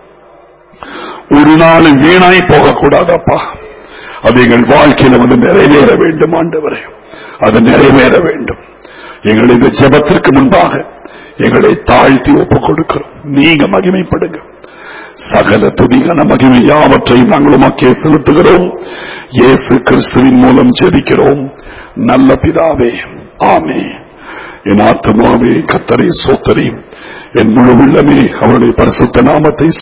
ஒரு நாள் வீணாய் போகக்கூடாது அப்பா அது எங்கள் வாழ்க்கையில வந்து நிறைவேற வேண்டும் ஆண்டவரே அது நிறைவேற வேண்டும் எங்கள் இந்த ஜெபத்திற்கு முன்பாக எங்களை தாழ்த்தி ஒப்புக் கொடுக்கிறோம் நீங்க மகிமைப்படுங்க சகல துதிகன மகிமை யாவற்றையும் நாங்கள் உமக்கே செலுத்துகிறோம் இயேசு கிறிஸ்துவின் மூலம் ஜெபிக்கிறோம் நல்ல பிதாவே ஆமே என் ஆத்மாவே கத்தரை சோத்தரி என் முழு உள்ளமே அவருடைய பரிசுத்த நாமத்தை